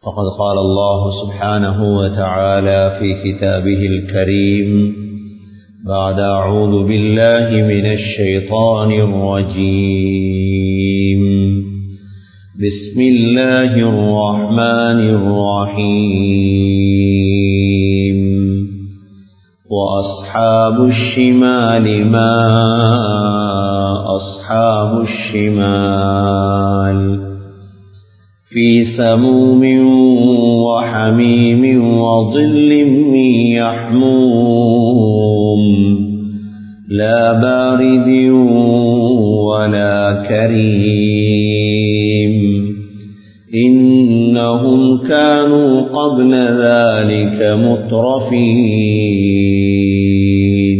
فقد قال الله سبحانه وتعالى في كتابه الكريم بعد أعوذ بالله من الشيطان الرجيم بسم الله الرحمن الرحيم وأصحاب الشمال ما أصحاب الشمال في سموم وحميم وظل من يحموم لا بارد ولا كريم إنهم كانوا قبل ذلك مترفين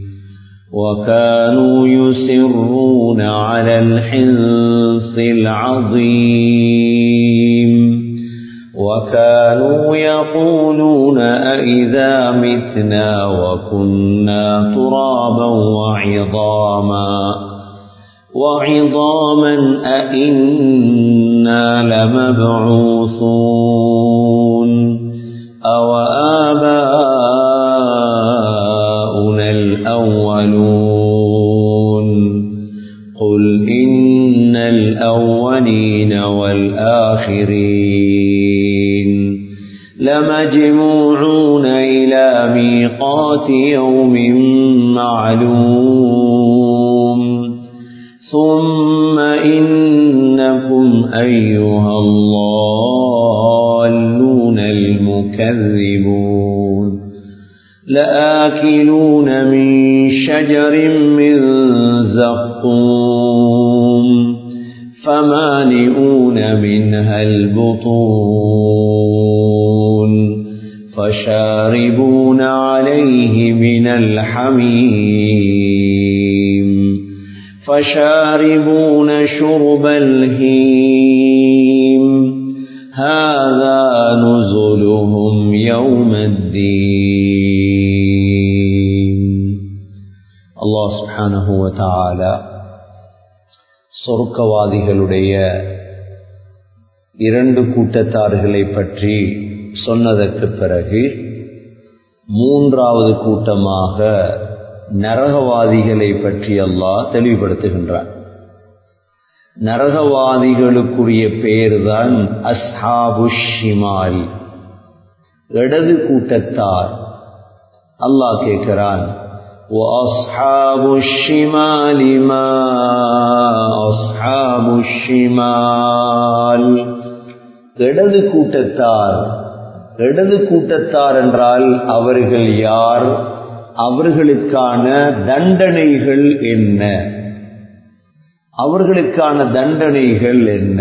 وكانوا يسرون على الحنص العظيم وكانوا يقولون أئذا متنا وكنا ترابا وعظاما وعظاما أئنا لمبعوثون أو آباؤنا الأولون قل إن الأولين والآخرين لمجموعون إلى ميقات يوم معلوم ثم إنكم أيها الضالون المكذبون لآكلون من شجر من زقوم فمالئون منها البطون فشاربون عليه من الحميم فشاربون شرب الهيم هذا نزلهم يوم الدين الله سبحانه وتعالى சொர்க்கவாதிகளுடைய இரண்டு கூட்டத்தார்களை பற்றி சொன்னதற்கு பிறகு மூன்றாவது கூட்டமாக நரகவாதிகளை பற்றி அல்லாஹ் தெளிவுபடுத்துகின்றார் நரகவாதிகளுக்குரிய பெயர்தான் அஸ்ஹாபு ஷிமால் இடது கூட்டத்தார் அல்லாஹ் கேட்கிறான் وأصحاب الشمال ما أصحاب الشمال இடது கூட்டத்தார் இடது கூட்டத்தார் என்றால் அவர்கள் யார் அவர்களுக்கான தண்டனைகள் என்ன அவர்களுக்கான தண்டனைகள் என்ன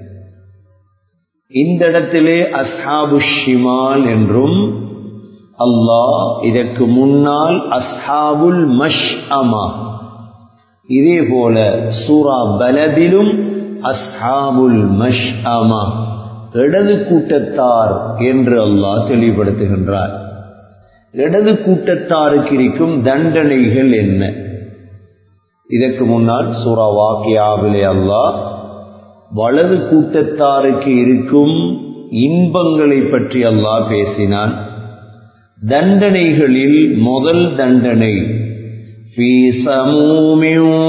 இந்த இடத்திலே அஸ்ஹாபு ஷிமால் என்றும் அல்லாஹ் இதற்கு முன்னால் அஸ்ஹாபுல் மஷ் அமா இதே போல சூரா பலதிலும் அஸ்ஹாபுல் மஷ் அமா இடது கூட்டத்தார் என்று அல்லாஹ் தெளிவுபடுத்துகின்றார் இடது கூட்டத்தாருக்கு இருக்கும் தண்டனைகள் என்ன இதற்கு முன்னால் சூரா வாக்கியாவிலே அல்லாஹ் வலது கூட்டத்தாருக்கு இருக்கும் இன்பங்களை பற்றி அல்லாஹ் பேசினான் தண்டனைகளில் முதல் தண்டனை في سموم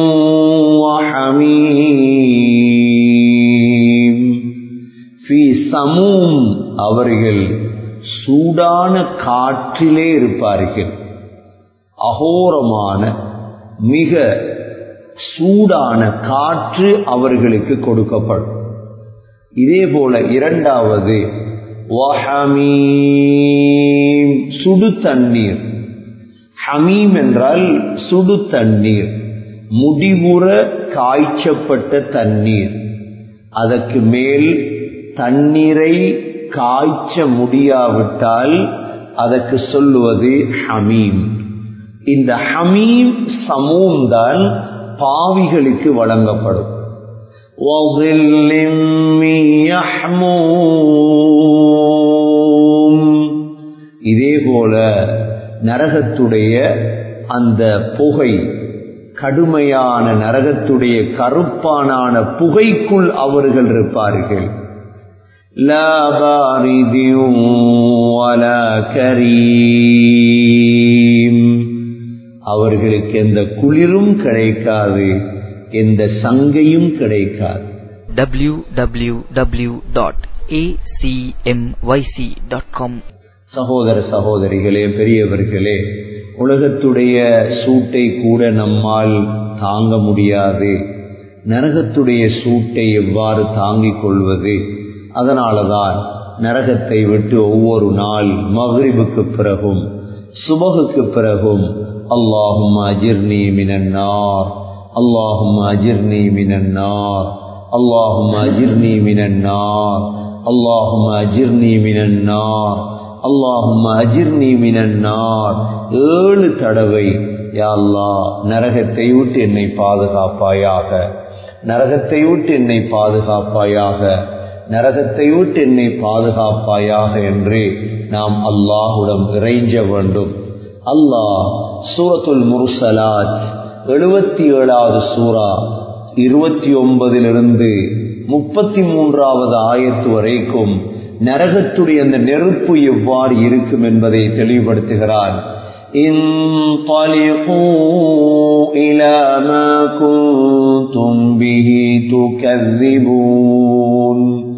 وحميم في சமூம் அவர்கள் சூடான காற்றிலே இருப்பார்கள் அகோரமான மிக சூடான காற்று அவர்களுக்கு கொடுக்கப்படும் இதே போல இரண்டாவது வஹமீம் சுடு தண்ணீர் ஹமீம் என்றால் சுடு தண்ணீர் முடிவுற காய்ச்சப்பட்ட தண்ணீர் அதற்கு மேல் தண்ணீரை காய்ச்ச முடியாவிட்டால் அதற்கு சொல்லுவது ஹமீம் இந்த ஹமீம் சமூம் தான் பாவிகளுக்கு வழங்கப்படும் وظل من يحموم இதே போல நரகத்துடைய அந்த புகை கடுமையான நரகத்துடைய கருப்பானான புகைக்குள் அவர்கள் இருப்பார்கள் لا بارد ولا كريم அவர்களுக்கு எந்த குளிரும் கிடைக்காது எந்த சங்கையும் கிடைக்காது www.acmyc.com சகோதர சகோதரிகளே பெரியவர்களே உலகத்துடைய சூட்டை கூட நம்மால் தாங்க முடியாது நரகத்துடைய சூட்டை எவ்வாறு தாங்கிக் கொள்வது அதனாலதான் நரகத்தை விட்டு ஒவ்வொரு நாள் மகிழ்வுக்கு பிறகும் சுபகுக்கு பிறகும் அல்லாஹும் அஜிர்னி மினன்னார் அல்லாஹும் அஜிர்னி மினன்னார் அல்லாஹும் அஜிர்னி மினன்னார் அல்லாஹும் அஜிர்னி மினன்னார் அல்லாஹும் அஜிர்னி மினன்னார் ஏழு தடவை யா அல்லாஹ் நரகத்தை விட்டு என்னை பாதுகாப்பாயாக நரகத்தை விட்டு என்னை பாதுகாப்பாயாக நரகத்தை விட்டு என்னை பாதுகாப்பாயாக என்று நாம் அல்லாஹுடன் இறைஞ்ச வேண்டும் அல்லாஹ் சூரத்துல் முர்சலாத் எழுபத்தி ஏழாவது சூரா இருபத்தி ஒன்பதிலிருந்து முப்பத்தி மூன்றாவது ஆயத்து வரைக்கும் நரகத்துடைய அந்த நெருப்பு எவ்வாறு இருக்கும் என்பதை தெளிவுபடுத்துகிறான் انطلقوا إلى ما كنتم به تكذبون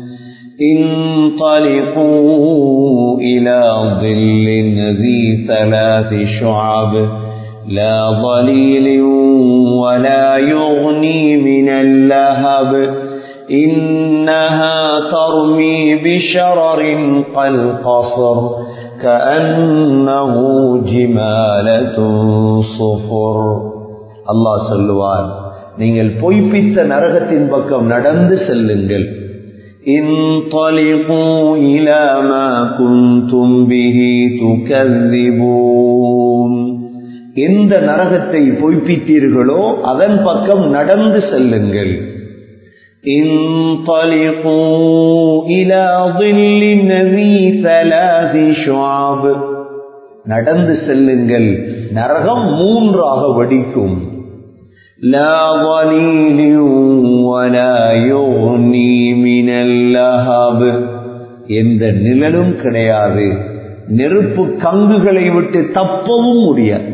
انطلقوا إلى ظل ذي ثلاث شعب لا ظليل ولا يغني من اللهب إنها ترمي بشرر كالقصر كأنه جمالة صفر الله சொல்லுவார் நீங்கள் பொய்ப்பித்த நரகத்தின் பக்கம் நடந்து செல்லுங்கள் انطلقوا إلى ما كنتم به تكذبون எந்த நரகத்தை பொய்ப்பித்தீர்களோ அதன் பக்கம் நடந்து செல்லுங்கள் انطلقوا إلى ظل ذي ثلاث شعب நடந்து செல்லுங்கள் நரகம் மூன்றாக வடிக்கும் لا ظليل ولا يغني من اللهب எந்த நிழலும் கிடையாது நெருப்பு கங்குகளை விட்டு தப்பவும் முடியாது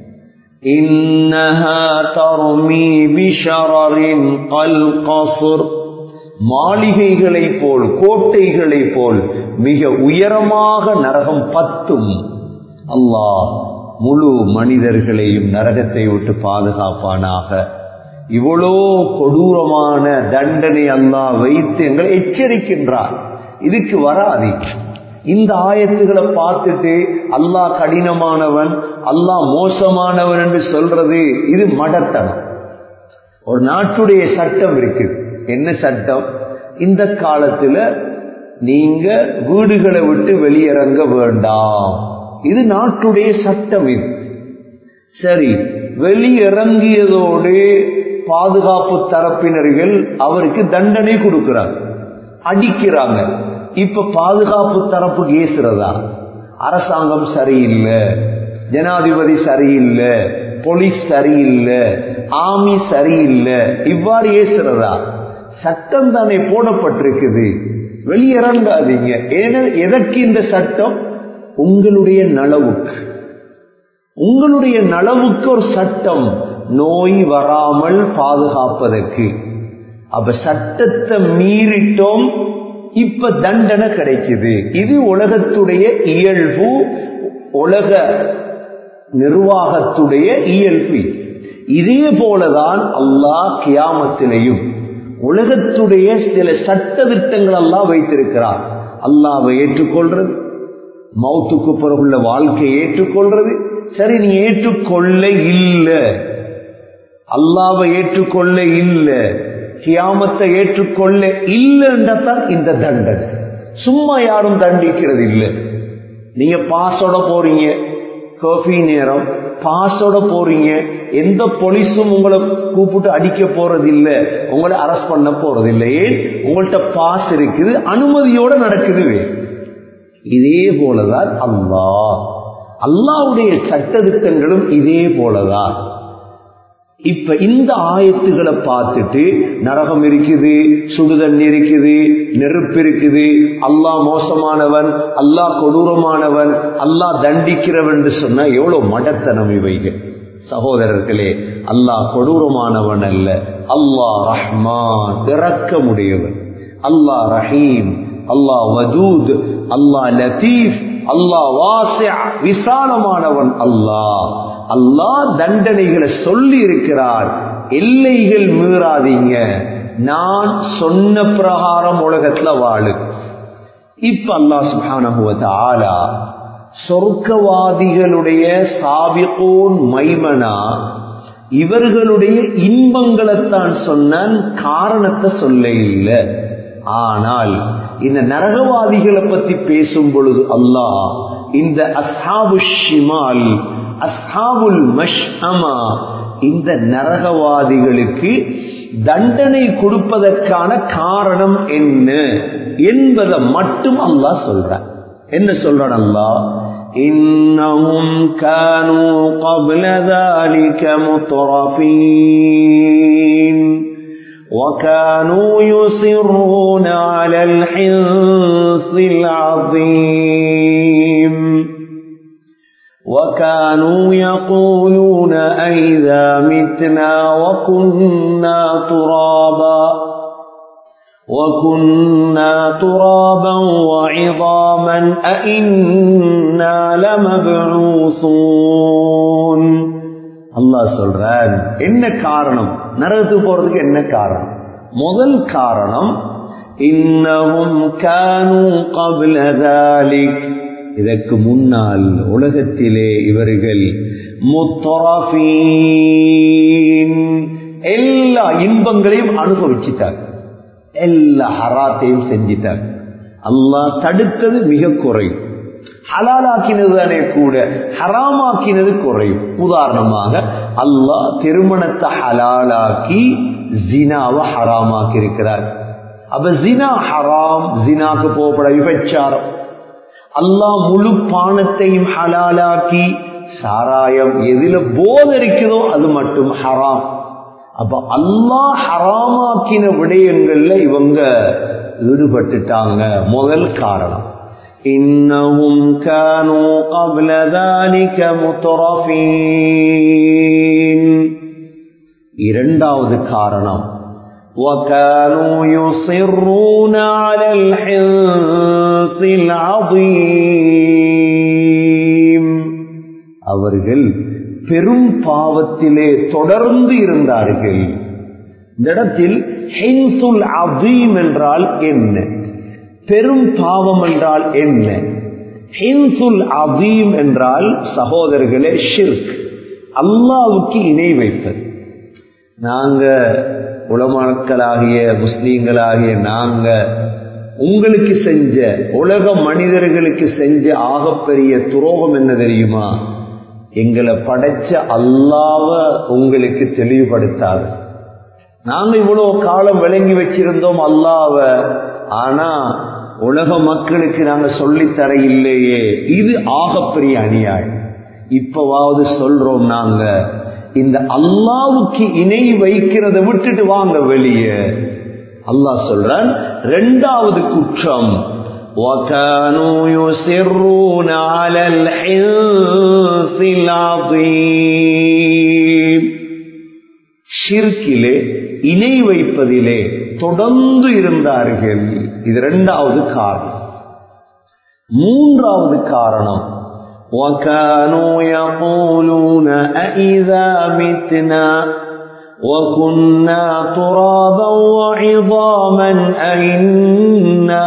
إنها ترمي بشرر كالقصر மாளிகைகளை போல் கோட்டைகளை போல் மிக உயரமாக நரகம் பத்தும் அல்லாஹ் முழு மனிதர்களையும் நரகத்தை விட்டு பாதுகாப்பானாக இவ்வளோ கொடூரமான தண்டனை அல்லாஹ் வைத்து எங்களை எச்சரிக்கின்றார் இதுக்கு வராது இந்த ஆயத்துகளை பார்த்துட்டு அல்லாஹ் கடினமானவன் அல்லாஹ் மோசமானவன் என்று சொல்றது இது மடத்தனம் ஒரு நாட்டுடைய சட்டம் இருக்குது என்ன சட்டம் இந்த காலத்துல நீங்க வீடுகளை விட்டு வெளியிறங்க வேண்டாம் இது நாட்டுடைய சட்டம் இது சரி வெளியிறங்கியதோடு பாதுகாப்பு தரப்பினர்கள் அவருக்கு தண்டனை கொடுக்கிறாங்க அடிக்கிறாங்க இப்ப பாதுகாப்பு தரப்பு ஏசுறதா அரசாங்கம் சரியில்லை ஜனாதிபதி சரியில்லை போலீஸ் சரியில்லை ஆமி சரியில்லை இவ்வாறு ஏசுறதா சட்டம் தானே போடப்பட்டிருக்குது வெளியிறங்காதீங்க ஏன்னா எதற்கு இந்த சட்டம் உங்களுடைய நலவுக்கு உங்களுடைய நலவுக்கு ஒரு சட்டம் நோய் வராமல் பாதுகாப்பதற்கு அப்ப சட்டத்தை மீறிட்டோம் இப்ப தண்டனை கிடைக்குது இது உலகத்துடைய இயல்பு உலக நிர்வாகத்துடைய இயல்பு இதே போலதான் அல்லாஹ் கியாமத்திலையும் உலகத்துடைய சில சட்ட திட்டங்கள் எல்லாம் வைத்திருக்கிறார் அல்லாவை ஏற்றுக்கொள்றது மௌத்துக்கு பிறகுள்ள வாழ்க்கையை ஏற்றுக்கொள்றது சரி நீ ஏற்றுக்கொள்ள இல்லை அல்லாவை ஏற்றுக்கொள்ள இல்லை கியாமத்தை ஏற்றுக்கொள்ள இல்லைன்றதான் இந்த தண்டனை சும்மா யாரும் தண்டிக்கிறது இல்லை நீங்க பாஸோட போறீங்க காஃபி நேரம் பாஸோட போறீங்க எந்த போலீஸும் உங்களை கூப்பிட்டு அடிக்க போறது இல்லை உங்களை அரெஸ்ட் பண்ண போறது இல்லை ஏன் உங்கள்கிட்ட பாஸ் இருக்குது அனுமதியோட நடக்குது இதே போலதான் அல்லாஹ் அல்லாவுடைய சட்டத்திட்டங்களும் இதே போலதான் இப்ப இந்த ஆயத்துகளை பார்த்துட்டு நரகம் இருக்குது சுடுதண்ணி இருக்குது நெருப்பு இருக்குது அல்லாஹ் மோசமானவன் அல்லாஹ் கொடூரமானவன் அல்லாஹ் தண்டிக்கிறவன் என்று சொன்னா எவ்வளவு மடத்தனம் இவைகள் சகோதரர்களே அல்லாஹ் கொடூரமானவன் அல்ல அல்லாஹ் ரஹ்மான் இறக்கமுடையவன் அல்லாஹ் ரஹீம் அல்லாஹ் வதூத் அல்லாஹ் லத்தீப் அல்லாஹ் வாசிய விசாலமானவன் அல்லாஹ் அல்லாஹ் தண்டனைகளை சொல்லி இருக்கிறார் எல்லைகள் மீறாதீங்க நான் சொன்ன பிரகாரம் உலகத்துல வாழு இப்ப அல்லாஹ் சுபானகுவத்த ஆலா சொர்க்கவாதிகளுடைய சாபிகோன் மைமனா இவர்களுடைய இன்பங்களைத்தான் சொன்னான் காரணத்தை சொல்ல இல்லை ஆனால் இந்த நரகவாதிகளை பத்தி பேசும் பொழுது அல்லாஹ் இந்த அஸ்ஹாபு ஷிமால் அஸ்ஹாபுல் மஷ்அமா இந்த நரகவாதிகளுக்கு தண்டனை கொடுப்பதற்கான காரணம் என்ன என்பதை மட்டும் அல்லாஹ் சொல்ற என்ன சொல்றான் அல்லாஹ் إنهم كانوا قبل ذلك مترفين وكانوا يصرون على الحنص العظيم وكانوا يقولون أئذا متنا وكنا ترابا وكنا ترابا وعظاما أئنا لمبعوثون அல்லாஹ் சொல்றான் என்ன காரணம் நரகத்துக்கு போறதுக்கு என்ன காரணம் முதல் காரணம் இன்னமும் கானு கபில தாலிக் இதற்கு முன்னால் உலகத்திலே இவர்கள் முத்தரஃபீன் எல்லா இன்பங்களையும் அனுபவிச்சிட்டார் எல்லா ஹராத்தையும் செஞ்சிட்டார் அல்லாஹ் தடுத்தது மிக குறையும் ஹலாலாக்கினது தானே கூட ஹராமாக்கினது குறையும் உதாரணமாக அல்லாஹ் திருமணத்தை ஹலாலாக்கி ஜினாவை ஹராமாக்கி இருக்கிறார் அப்ப ஜினா ஹராம் ஜினாக்கு போகப்பட விபச்சாரம் அல்லாஹ் முழு பானத்தையும் ஹலாலாக்கி சாராயம் எதுல போதரிக்குதோ அது மட்டும் ஹராம் அப்ப அல்லாஹ் ஹராமாக்கின விடயங்கள்ல இவங்க ஈடுபட்டுட்டாங்க முதல் காரணம் இன்னமும் كانوا قبل ذلك مترفين இரண்டாவது காரணம் وكانوا يصرون على الحنص العظيم அவர்கள் பெரும் பாவத்திலே தொடர்ந்து இருந்தார்கள் இந்த இடத்தில் ஹின்சுல் அதீம் என்றால் என்ன பெரும் பாவம் என்றால் என்ன ஹின்சுல் அதீம் என்றால் சகோதரர்களே ஷிர்க் அல்லாவுக்கு இணை வைப்பது நாங்க உலமாக்களாகிய முஸ்லீம்களாகிய நாங்க உங்களுக்கு செஞ்ச உலக மனிதர்களுக்கு செஞ்ச ஆகப்பெரிய துரோகம் என்ன தெரியுமா எங்களை படைச்ச அல்லாவ உங்களுக்கு தெளிவுபடுத்தாது நாங்க இவ்வளவு காலம் விளங்கி வச்சிருந்தோம் அல்லாவ ஆனா உலக மக்களுக்கு நாங்க சொல்லித்தர இல்லையே இது ஆகப்பெரிய அநியாயம் இப்பவாவது சொல்றோம் நாங்க இந்த அல்லாவுக்கு இணை வைக்கிறத விட்டுட்டு வாங்க வெளியே அல்லாஹ் சொல்றான் ரெண்டாவது குற்றம் وكانوا يسرون على الحنث العظيم ஷிர்கிலே இணை வைப்பதிலே தொடர்ந்து இருந்தார்கள் இது இரண்டாவது காரணம் மூன்றாவது காரணம் وكانوا يقولون أئذا متنا وكنا ترابا وعظاما أئنا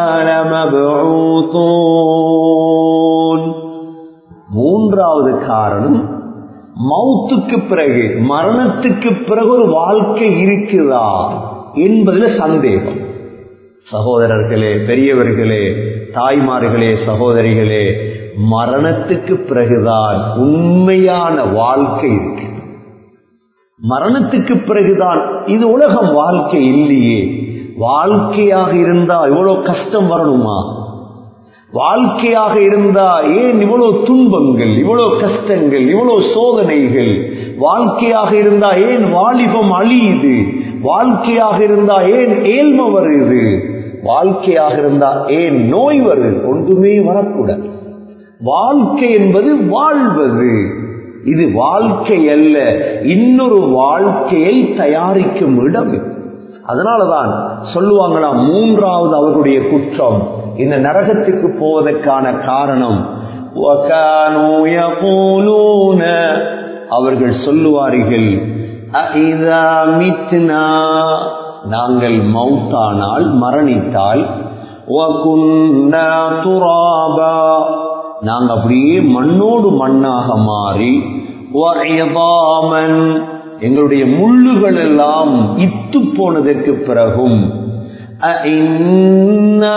لمبعوثون மூன்றாவது காரணம் மௌத்துக்கு பிறகு மரணத்துக்கு பிறகு ஒரு வாழ்க்கை இருக்குதா என்பதில் சந்தேகம் சகோதரர்களே பெரியவர்களே தாய்மார்களே சகோதரிகளே மரணத்துக்கு பிறகுதான் உண்மையான வாழ்க்கை இருக்கு மரணத்துக்கு பிறகுதான் இது உலகம் வாழ்க்கை இல்லையே வாழ்க்கையாக இருந்தா இவ்வளவு கஷ்டம் வரணுமா வாழ்க்கையாக இருந்தா ஏன் இவ்வளவு துன்பங்கள் இவ்வளவு கஷ்டங்கள் இவ்வளவு சோதனைகள் வாழ்க்கையாக இருந்தா ஏன் வாலிபம் அழியுது வாழ்க்கையாக இருந்தா ஏன் ஏழ்மை வருது வாழ்க்கையாக இருந்தா ஏன் நோய் வருது ஒன்றுமே வரக்கூடாது வாழ்க்கை என்பது வாழ்வது இது வாழ்க்கை அல்ல இன்னொரு வாழ்க்கையை தயாரிக்கும் இடம் இது. அதனாலதான் சொல்லுவாங்களாம் மூன்றாவது அவர்களுடைய குற்றம் இந்த நரகத்துக்கு போவதற்கான காரணம் وَكَانُوا يَقُولُونَ அவர்கள் சொல்லுவார்கள் "அஇதா மித்னா நாங்கள் மௌத்தானால் மரணித்தால் وَكُنَّا تُرَابًا நாங்க அப்படியே மண்ணோடு மண்ணாக மாறி وَعِظَامًا எங்களுடைய முள்ளுகள் எல்லாம் இத்து போனதற்கு பிறகும் أَإِنَّا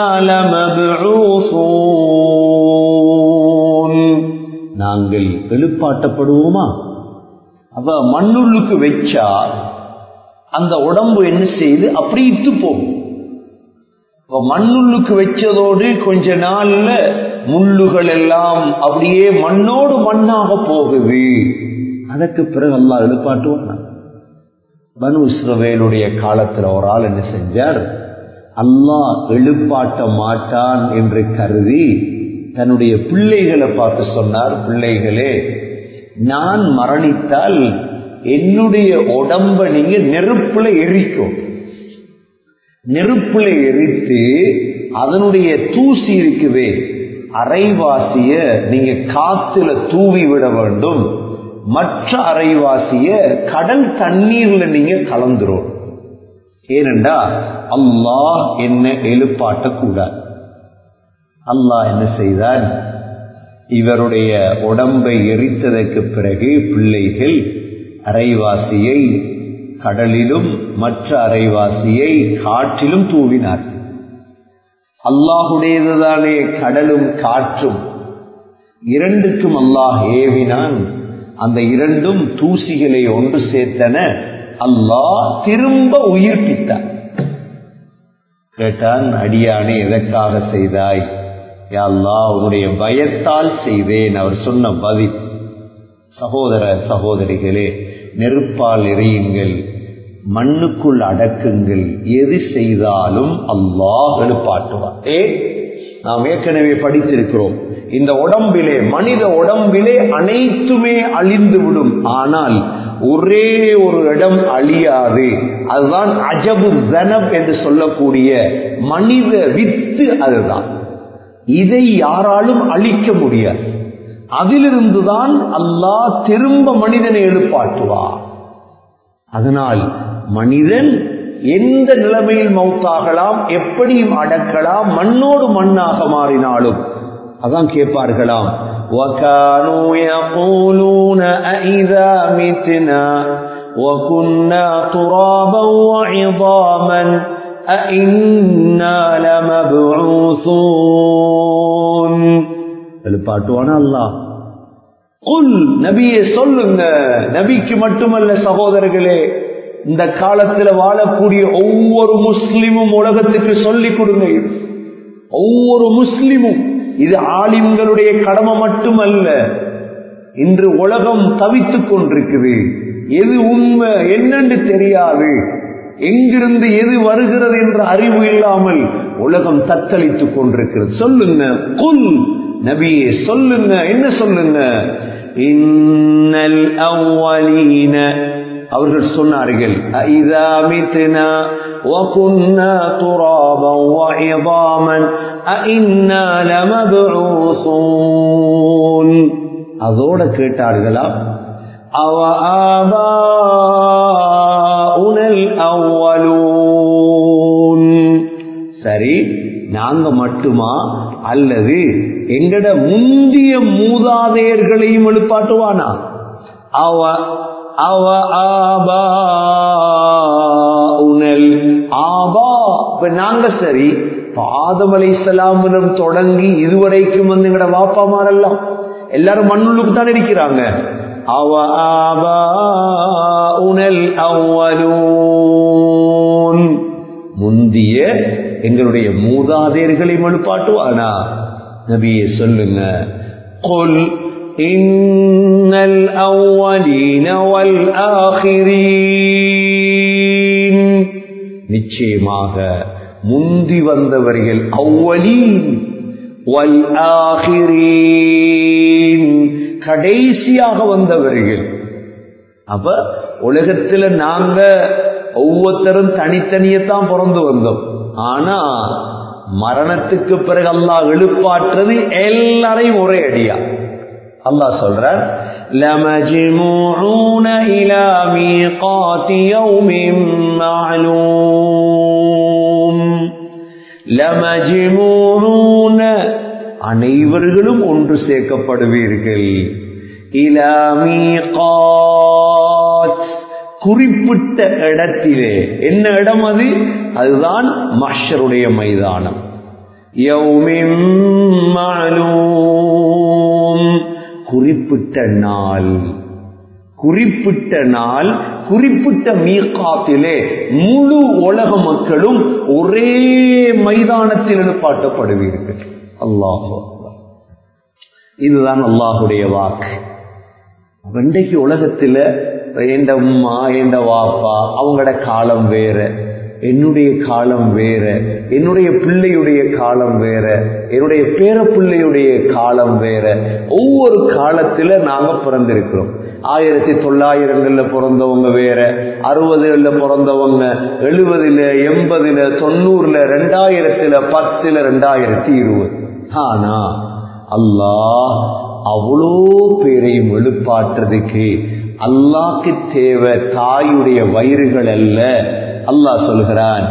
لَمَبْعُوثُونَ நாங்கள் எழுப்பாட்டப்படுவோமா அவ மண்ணுள்ளுக்கு வச்சா அந்த உடம்பு என்ன செய்யுது அப்படி இத்து போகும் இப்ப மண்ணுள்ளுக்கு வச்சதோடு கொஞ்ச நாள்ல முள்ளுகள் எல்லாம் அப்படியே மண்ணோடு மண்ணாக போகுது அதற்கு பிறகு அல்லாஹ் எழுப்பாட்டுவான் பனு இஸ்ரவேலுடைய காலத்துல ஒரு ஆள் என்ன செஞ்சார் அல்லாஹ் எழுப்பாட்ட மாட்டான் என்று கருதி தன்னுடைய பிள்ளைகளை பார்த்து சொன்னார் பிள்ளைகளே நான் மரணித்தால் என்னுடைய உடம்ப நீங்க நெருப்புல எரிக்கும் நெருப்புல எரித்து அதனுடைய தூசி இருக்குதே அரைவாசிய நீங்க காத்துல தூவி விட வேண்டும் மற்ற அரைவாசிய கடல் தண்ணீர்ல நீங்க கலந்துரும் ஏனென்றா அல்லாஹ் என்ன எழுப்பாட்டக்கூடாது அல்லாஹ் என்ன செய்தான் இவருடைய உடம்பை எரித்ததற்கு பிறகு பிள்ளைகள் அரைவாசியை கடலிலும் மற்ற அரைவாசியை காற்றிலும் தூவினார் அல்லாஹுடையதுதானே கடலும் காற்றும் இரண்டுக்கும் அல்லாஹ் ஏவினான் அந்த இரண்டும் தூசிகளை ஒன்று சேர்த்தன அல்லாஹ் திரும்ப உயிர்ப்பித்தான் கேட்டான் அடியானே எதற்காக செய்தாய் யா அல்லாஹ் உன்னுடைய பயத்தால் செய்தேன் அவர் சொன்ன பதில் சகோதர சகோதரிகளே நெருப்பால் எரியுங்கள் மண்ணுக்குள் அடக்குங்கள் எது செய்தாலும் அல்லாஹ் எழுப்பாட்டுவார் ஏ நாம் ஏற்கனவே படித்திருக்கிறோம் இந்த உடம்பிலே மனித உடம்பிலே அனைத்துமே அழிந்து விடும் ஆனால் ஒரே ஒரு இடம் அழியாது அதுதான் அஜபு தனப் என்று சொல்லக்கூடிய மனித வித்து அதுதான் இதை யாராலும் அழிக்க முடியாது அதிலிருந்துதான் அல்லாஹ் திரும்ப மனிதனை எழுப்பாட்டுவார் அதனால் மனிதன் எந்த நிலைமையில் மௌத்தாகலாம் எப்படியும் அடக்கலாம் மண்ணோடு மண்ணாக மாறினாலும் அதான் கேட்பார்களாம் وَكَانُوا يَقُولُونَ أَإِذَا مِتْنَا وَكُنَّا تُرَابًا وَعِظَامًا أَإِنَّا لَمَبْعُوثُونَ எழுப்பாட்டுவானா அல்லாஹ் குல் நபியே சொல்லுங்க நபிக்கு மட்டுமல்ல சகோதரர்களே இந்த காலத்துல வாழக்கூடிய ஒவ்வொரு முஸ்லிமும் உலகத்துக்கு சொல்லிக் கொடுங்க இது. ஒவ்வொரு முஸ்லிமும் இது ஆலிம்களுடைய கடமை மட்டுமல்ல இன்று உலகம் தவித்துக் கொண்டிருக்குது எது உண்மை என்னன்னு தெரியாது எங்கிருந்து எது வருகிறது என்ற அறிவு இல்லாமல் உலகம் தத்தளித்துக் கொண்டிருக்கிறது சொல்லுங்க குல் நபியே சொல்லுங்க என்ன சொல்லுங்க இன்னல் அவ்வலீன அவர்கள் சொன்னார்கள் ஐதா மித்னா وكنا ترابا وعظاما أئنا لمبعوثون அதோட கேட்டார்களா அவ ஆபாஉனல் அவ்வலூன் சரி நாங்க மட்டுமா அல்லது எங்கட முந்திய மூதாதையர்களையும் எழுப்பாட்டுவானா அவ அவ ஆபா உனல் ஆபா இப்ப நாங்க சரி ஆதம் அலை இஸ்லாமிடம் தொடங்கி இதுவரைக்கும் வந்து எங்கட வாப்பாமாரெல்லாம் எல்லாரும் மண்ணுள்ளுக்கு தான் இருக்கிறாங்க அவ ஆபா உனல் அவ்வலூன் முந்திய எங்களுடைய மூதாதையர்களை மழுப்பாட்டுவானா நபியே சொல்லுங்க கொல் إن الأولين والآخرين நிச்சயமாக முந்தி வந்தவர்கள் அவ்வளீன் வல் ஆகிரீன் கடைசியாக வந்தவர்கள் அப்ப உலகத்துல நாங்க ஒவ்வொருத்தரும் தனித்தனியத்தான் பிறந்து வந்தோம் ஆனா மரணத்துக்கு பிறகு அல்லாஹ் எழுப்பாற்றுறது எல்லாரையும் ஒரே அடியா அல்லாஹ் சொல்றார் لَمَجْمُوعُونَ إِلَى مِيقَاتِ يَوْمٍ مَّعْلُومٍ لَمَجْمُوعُونَ அனைவர்களும் ஒன்று சேர்க்கப்படுவீர்கள் إِلَى مِيقَاتِ குறிப்பிட்ட இடத்திலே என்ன இடம் அது அதுதான் மஷருடைய மைதானம் யௌமின் மாலூம் குறிப்பிட்ட நாள் குறிப்பிட்ட நாள் குறிப்பிட்ட மீகாத்திலே முழு உலக மக்களும் ஒரே மைதானத்தில் எழுப்பாட்டப்படுவீர்கள் அல்லாஹ் இதுதான் அல்லாஹுடைய வாக்கு இன்றைக்கு உலகத்துல எந்த உம்மா எந்த வாப்பா அவங்களோட காலம் வேற என்னுடைய காலம் வேற என்னுடைய பிள்ளையுடைய காலம் வேற என்னுடைய பேர பிள்ளையுடைய காலம் வேற ஒவ்வொரு காலத்துல நாங்க பிறந்திருக்கிறோம் ஆயிரத்தி தொள்ளாயிரங்கள்ல பிறந்தவங்க வேற அறுபதுல பிறந்தவங்க எழுபதுல எண்பதுல தொண்ணூறுல ரெண்டாயிரத்துல பத்துல ரெண்டாயிரத்தி இருபது ஆனா அல்லாஹ் அவ்வளோ பேரையும் எழுப்பாற்றுறதுக்கு அல்லாக்கு தேவை தாயுடைய வயிறுகள் அல்ல அல்லாஹ் சொல்கிறான்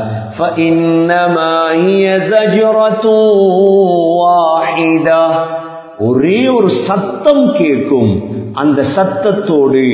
ஒரே ஒரு சத்தம் கேட்கும் அந்த சத்தத்தோடு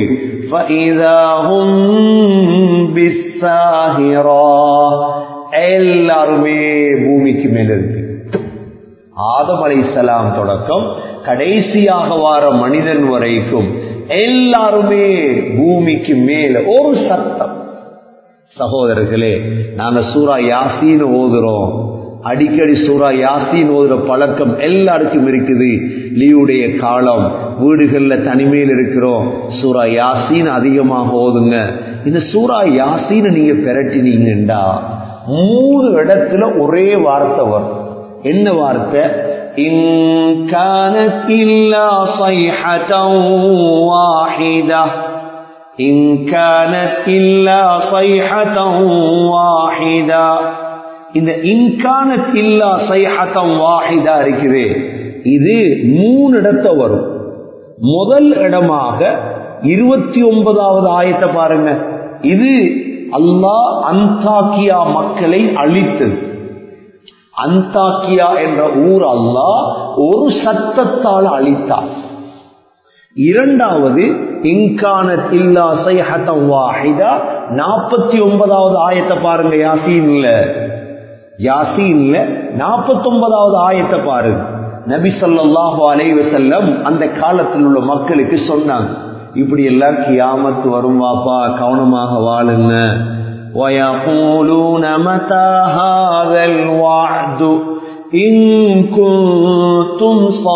எல்லாருமே பூமிக்கு மேல இருக்கு ஆதம் அலைசலாம் தொடக்கம் கடைசியாக வார மனிதன் வரைக்கும் எல்லாருமே பூமிக்கு மேல ஒரு சத்தம் சகோதரர்களே நாங்க சூரா யாசின்னு ஓதுறோம் அடிக்கடி சூரா யாசின் ஓதுற பழக்கம் எல்லாருக்கும் இருக்குது லீவுடைய காலம் வீடுகள்ல தனிமையில் இருக்கிறோம் சூரா யாசின் அதிகமாக ஓதுங்க இந்த சூரா யாசின்னு நீங்க பெரட்டினீங்கண்டா மூணு இடத்துல ஒரே வார்த்தை வரும் என்ன வார்த்தை إن كانت إلا صيحة واحدة إن كانت إلا صيحة واحدة இந்த இன்கானத் இல்லா சைஹத்தம் வாஹிதா இருக்குது இது மூணு இடத்த வரும் முதல் இடமாக இருபத்தி ஒன்பதாவது ஆயத்தை பாருங்க இது அல்லாஹ் அந்தாக்கியா மக்களை அழித்தது அந்தாக்கியா என்ற ஊர் அல்லாஹ் ஒரு சத்தத்தால் அழித்தார் இரண்டாவது இன்கானத் இல்லா சைஹத்தம் வாஹிதா நாற்பத்தி ஒன்பதாவது ஆயத்தை பாருங்க யாசீன்ல யாசீன்ல நாற்பத்தி ஒன்பதாவது ஆயத்தை பாருங்க நபி சொல்லாஹு அலைவ செல்லம் அந்த காலத்தில் உள்ள மக்களுக்கு சொன்னாங்க இப்படி எல்லாம் கியாமத்து வரும் வாப்பா கவனமாக வாழுங்க ويقولون متى هذا الوعد إن كنتم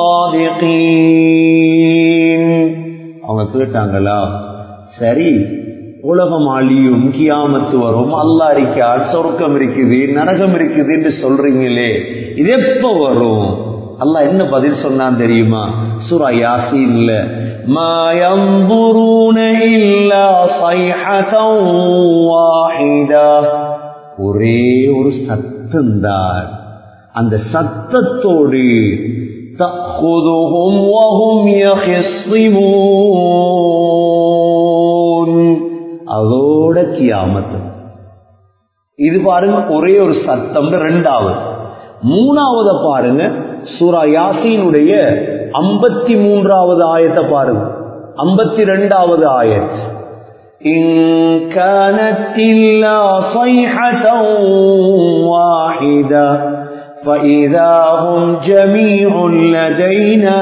صادقين அவங்க கேட்டாங்களா சரி உலகம் அழியும் கியாமத்து வரும் அல்லா இருக்கார் சொர்க்கம் இருக்குது நரகம் இருக்குது என்று சொல்றீங்களே இது எப்ப வரும் அல்லாஹ் என்ன பதில் சொன்னான் தெரியுமா சூரா யாசீன்ல ما ينظرون إلا صيحة واحدة ஒரே ஒரு சத்தம்தான் அந்த சத்தத்தோடு تأخذهم وهم يخصمون அதோட கியாமத்து இது பாருங்க ஒரே ஒரு சத்தம் ரெண்டாவது மூணாவது பாருங்க சூரா யாசீனுடைய ஐம்பத்தி மூன்றாவது ஆயத்தை பாருங்க ஐம்பத்தி ரெண்டாவது ஆயத் إن كانت إلا صيحة واحدة فإذا هم جميع لدينا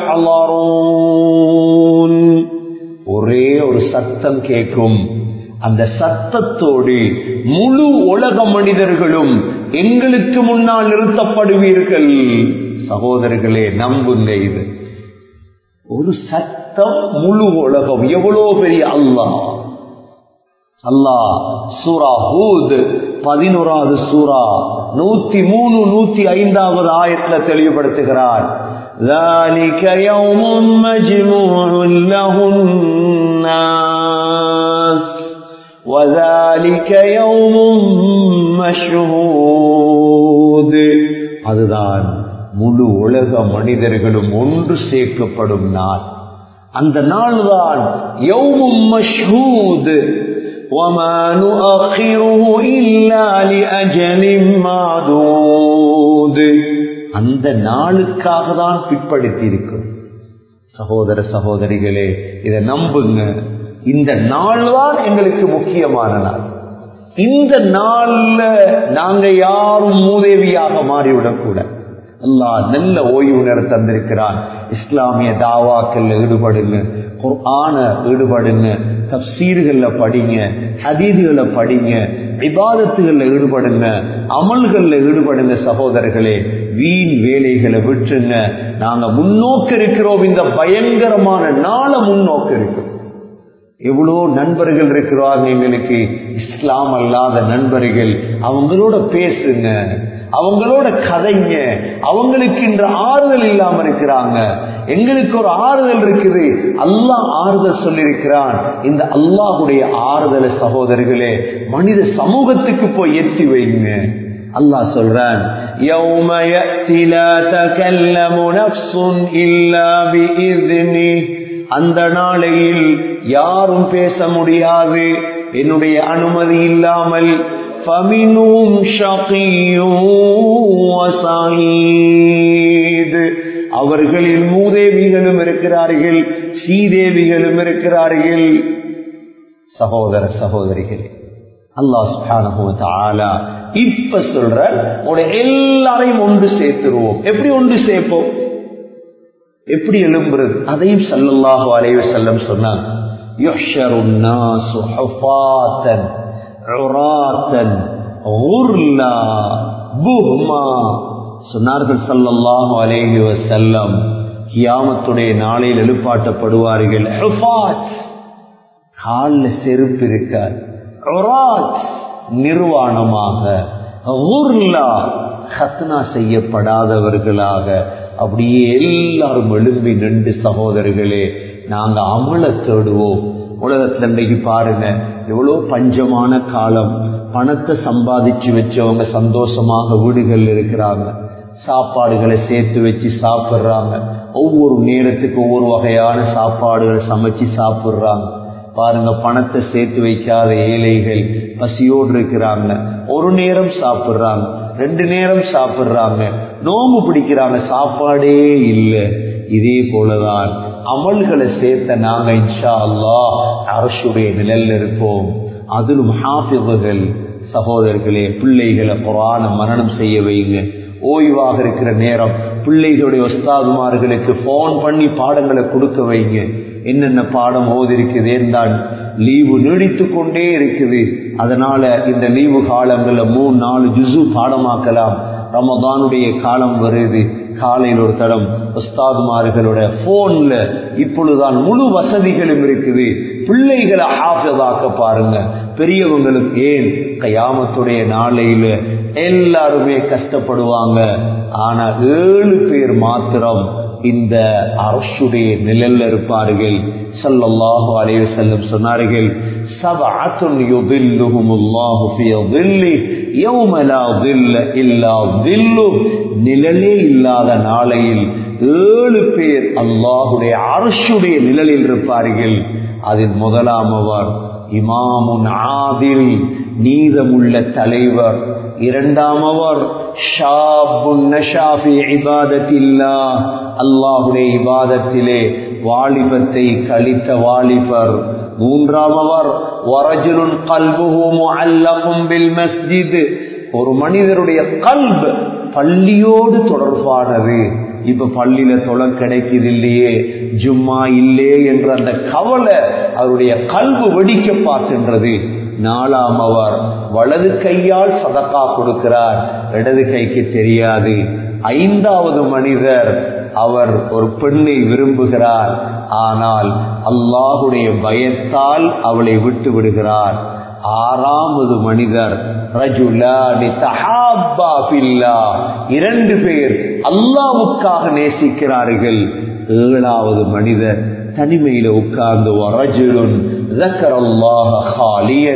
محضرون ஒரே ஒரு சத்தம் கேட்கும் அந்த சத்தத்தோடு முழு உலக மனிதர்களும் எங்களுக்கு முன்னால் நிறுத்தப்படுவீர்கள் சகோதரர்களே நம்புங்க இது ஒரு சத்தம் முழு உலகம் எவ்வளோ பெரிய அல்லாஹ் அல்லாஹ் சூரா ஹூத் பதினோராவது சூரா நூத்தி மூணு நூத்தி ஐந்தாவது ஆயத்துல தெளிவுபடுத்துகிறார் ذلك يوم مجموع له الناس وذلك يوم مشهود அதுதான் முழு உலக மனிதர்களும் ஒன்று சேர்க்கப்படும் நாள் அந்த நாள்தான் யௌமும் மஷ்ஹூத் وما نؤخره إلا لأجل معدود அந்த நாளுக்காக தான் பிற்படுத்தி இருக்கும் சகோதர சகோதரிகளே இதை நம்புங்க இந்த நாள் தான் எங்களுக்கு முக்கியமான நாள் இந்த நாள்ல நாங்க யாரும் மூதேவியாக மாறிவிடக்கூடாது அல்லாஹ் நல்ல ஓய்வு நேரம் தந்திருக்கிறான் இஸ்லாமிய தாவாக்கள்ல ஈடுபடுங்க குர்ஆன ஈடுபடுங்க தப்சீர்கள்ல படிங்க ஹதீதுகளை படிங்க விவாதத்துகள்ல ஈடுபடுங்க அமல்கள்ல ஈடுபடுங்க சகோதரர்களே வீண் வேலைகளை விட்டுருங்க நாங்க முன்னோக்க இருக்கிறோம் இந்த பயங்கரமான நாளை முன்னோக்க இருக்கிறோம் எவ்வளோ நண்பர்கள் இருக்கிறாங்க எங்களுக்கு இஸ்லாம் அல்லாத நண்பர்கள் அவங்களோட பேசுங்க அவங்களோட கதைங்க அவங்களுக்கு இன்று ஆறுதல் இல்லாம இருக்கிறாங்க எங்களுக்கு ஒரு ஆறுதல் இருக்குது அல்லாஹ் ஆறுதல் சொல்லியிருக்கிறான் இந்த அல்லாஹுடைய ஆறுதலை சகோதரர்களே மனித சமூகத்துக்கு போய் எத்தி வைங்க அல்லாஹ் சொல்றான் يَوْمَ يَأْتِي لَا تَكَلَّمُ نَفْسٌ إِلَّا بِإِذْنِهِ அந்த நாளையில் யாரும் பேச முடியாது என்னுடைய அனுமதி இல்லாமல் فَمِنْهُمْ شَقِيٌّ وَسَعِيدٌ அவர்களில் மூதேவிகளும் இருக்கிறார்கள் சீதேவிகளும் இருக்கிறார்கள் சகோதர சகோதரிகளே அல்லாஹ் சுப்ஹானஹு வ தஆலா இப்ப சொல்ற உடைய எல்லாரையும் ஒன்று சேர்த்துருவோம் எப்படி ஒன்று சேர்ப்போம் எப்படி எழும்புறது அதையும் சல்லல்லாஹு அலைஹி வஸல்லம் சொன்னாங்க யுஹ்ஷரு الناس حفاة عراة غرلا புஹ்மா சொன்னார்கள் சல்லல்லாஹு அலைஹி வஸல்லம் கியாமத்துடைய நாளில் எழுப்பாட்டப்படுவார்கள் ஹுஃபாத் காலில் செருப்பு இருக்காது உராத் நிர்வாணமாக ஊர்லா ஹத்னா செய்யப்படாதவர்களாக அப்படியே எல்லாரும் எழும்பி நின்று சகோதரர்களே நாங்க அமல தேடுவோம் உலகத்துல இன்றைக்கு பாருங்க எவ்வளோ பஞ்சமான காலம் பணத்தை சம்பாதிச்சு வச்சவங்க சந்தோஷமாக வீடுகள் இருக்கிறாங்க சாப்பாடுகளை சேர்த்து வச்சு சாப்பிடுறாங்க ஒவ்வொரு நேரத்துக்கு ஒவ்வொரு வகையான சாப்பாடுகளை சமைச்சு சாப்பிடுறாங்க பாருங்க பணத்தை சேர்த்து வைக்காத ஏழைகள் பசியோடு இருக்கிறாங்க ஒரு நேரம் சாப்பிடுறாங்க ரெண்டு நேரம் சாப்பிடுறாங்க நோம்பு பிடிக்கிறாங்க சாப்பாடே இல்லை இதே போலதான் அமல்களை சேர்த்த நாங்க இன்ஷா அல்லா அரசுடைய நிழல்ல இருப்போம் அதிலும் ஹாஃபிவுகள் சகோதரர்களே பிள்ளைகளை புறான மரணம் செய்ய வைங்க ஓய்வாக இருக்கிற நேரம் பிள்ளைகளுடைய ஒஸ்தாதுமார்களுக்கு போன் பண்ணி பாடங்களை கொடுக்க வைங்க என்னென்ன பாடம் ஓதி இருக்குது என்றால் லீவு நீடித்து கொண்டே இருக்குது அதனால இந்த லீவு காலங்கள்ல மூணு நாலு ஜுசு பாடமாக்கலாம் ரமதானுடைய காலம் வருது காலையில் ஒரு தடம் உஸ்தாதுமார்களோட போன்ல இப்பொழுதுதான் முழு வசதிகளும் இருக்குது பிள்ளைகளை ஆஃபதாக்க பாருங்க பெரியவங்களுக்கு ஏன் கயாமத்துடைய நாளையில எல்லாருமே கஷ்டப்படுவாங்க ஆனா ஏழு பேர் மாத்திரம் இந்த அரசுடைய நிழல்ல இருப்பார்கள் சல்லல்லாஹு அலைஹி வஸல்லம் சொன்னார்கள் சபஅத்துன் யுதில்லுஹுமுல்லாஹு ஃபீ ظில்லி யௌம லா ظில்ல இல்லா ظில்லு நிழலே இல்லாத நாளையில் ஏழு பேர் அல்லாஹுடைய அரசுடைய நிழலில் இருப்பார்கள் அதில் முதலாமவர் இமாமுன் ஆதில் நீதமுள்ள தலைவர் இரண்டாமவர் அல்லாஹுடைய இபாதத்திலே வாலிபத்தை கழித்த வாலிபர் மூன்றாமவர் வரஜுலுன் கல்புஹு முஅல்லகும் பில் மஸ்ஜித் ஒரு மனிதருடைய கல்ப் பள்ளியோடு தொடர்பானது இப்ப பள்ளியில தொலை கிடைக்குது இல்லையே ஜும்மா இல்லையே என்ற அந்த கவலை அவருடைய கல்வு வெடிக்க பார்க்கின்றது நாலாம் அவர் வலது கையால் சதக்கா கொடுக்கிறார் இடது கைக்கு தெரியாது ஐந்தாவது மனிதர் அவர் ஒரு பெண்ணை விரும்புகிறார் ஆனால் அல்லாஹுடைய பயத்தால் அவளை விட்டு விடுகிறார் ஆறாவது மனிதர் ரஜுலானி தஹாப்பா ஃபில்லாஹ். இரண்டு பேர் அல்லாவுக்காக நேசிக்கிறார்கள் ஏழாவது மனிதர் தனிமையில உட்கார்ந்து வரஜுலுன் ذكر الله خاليا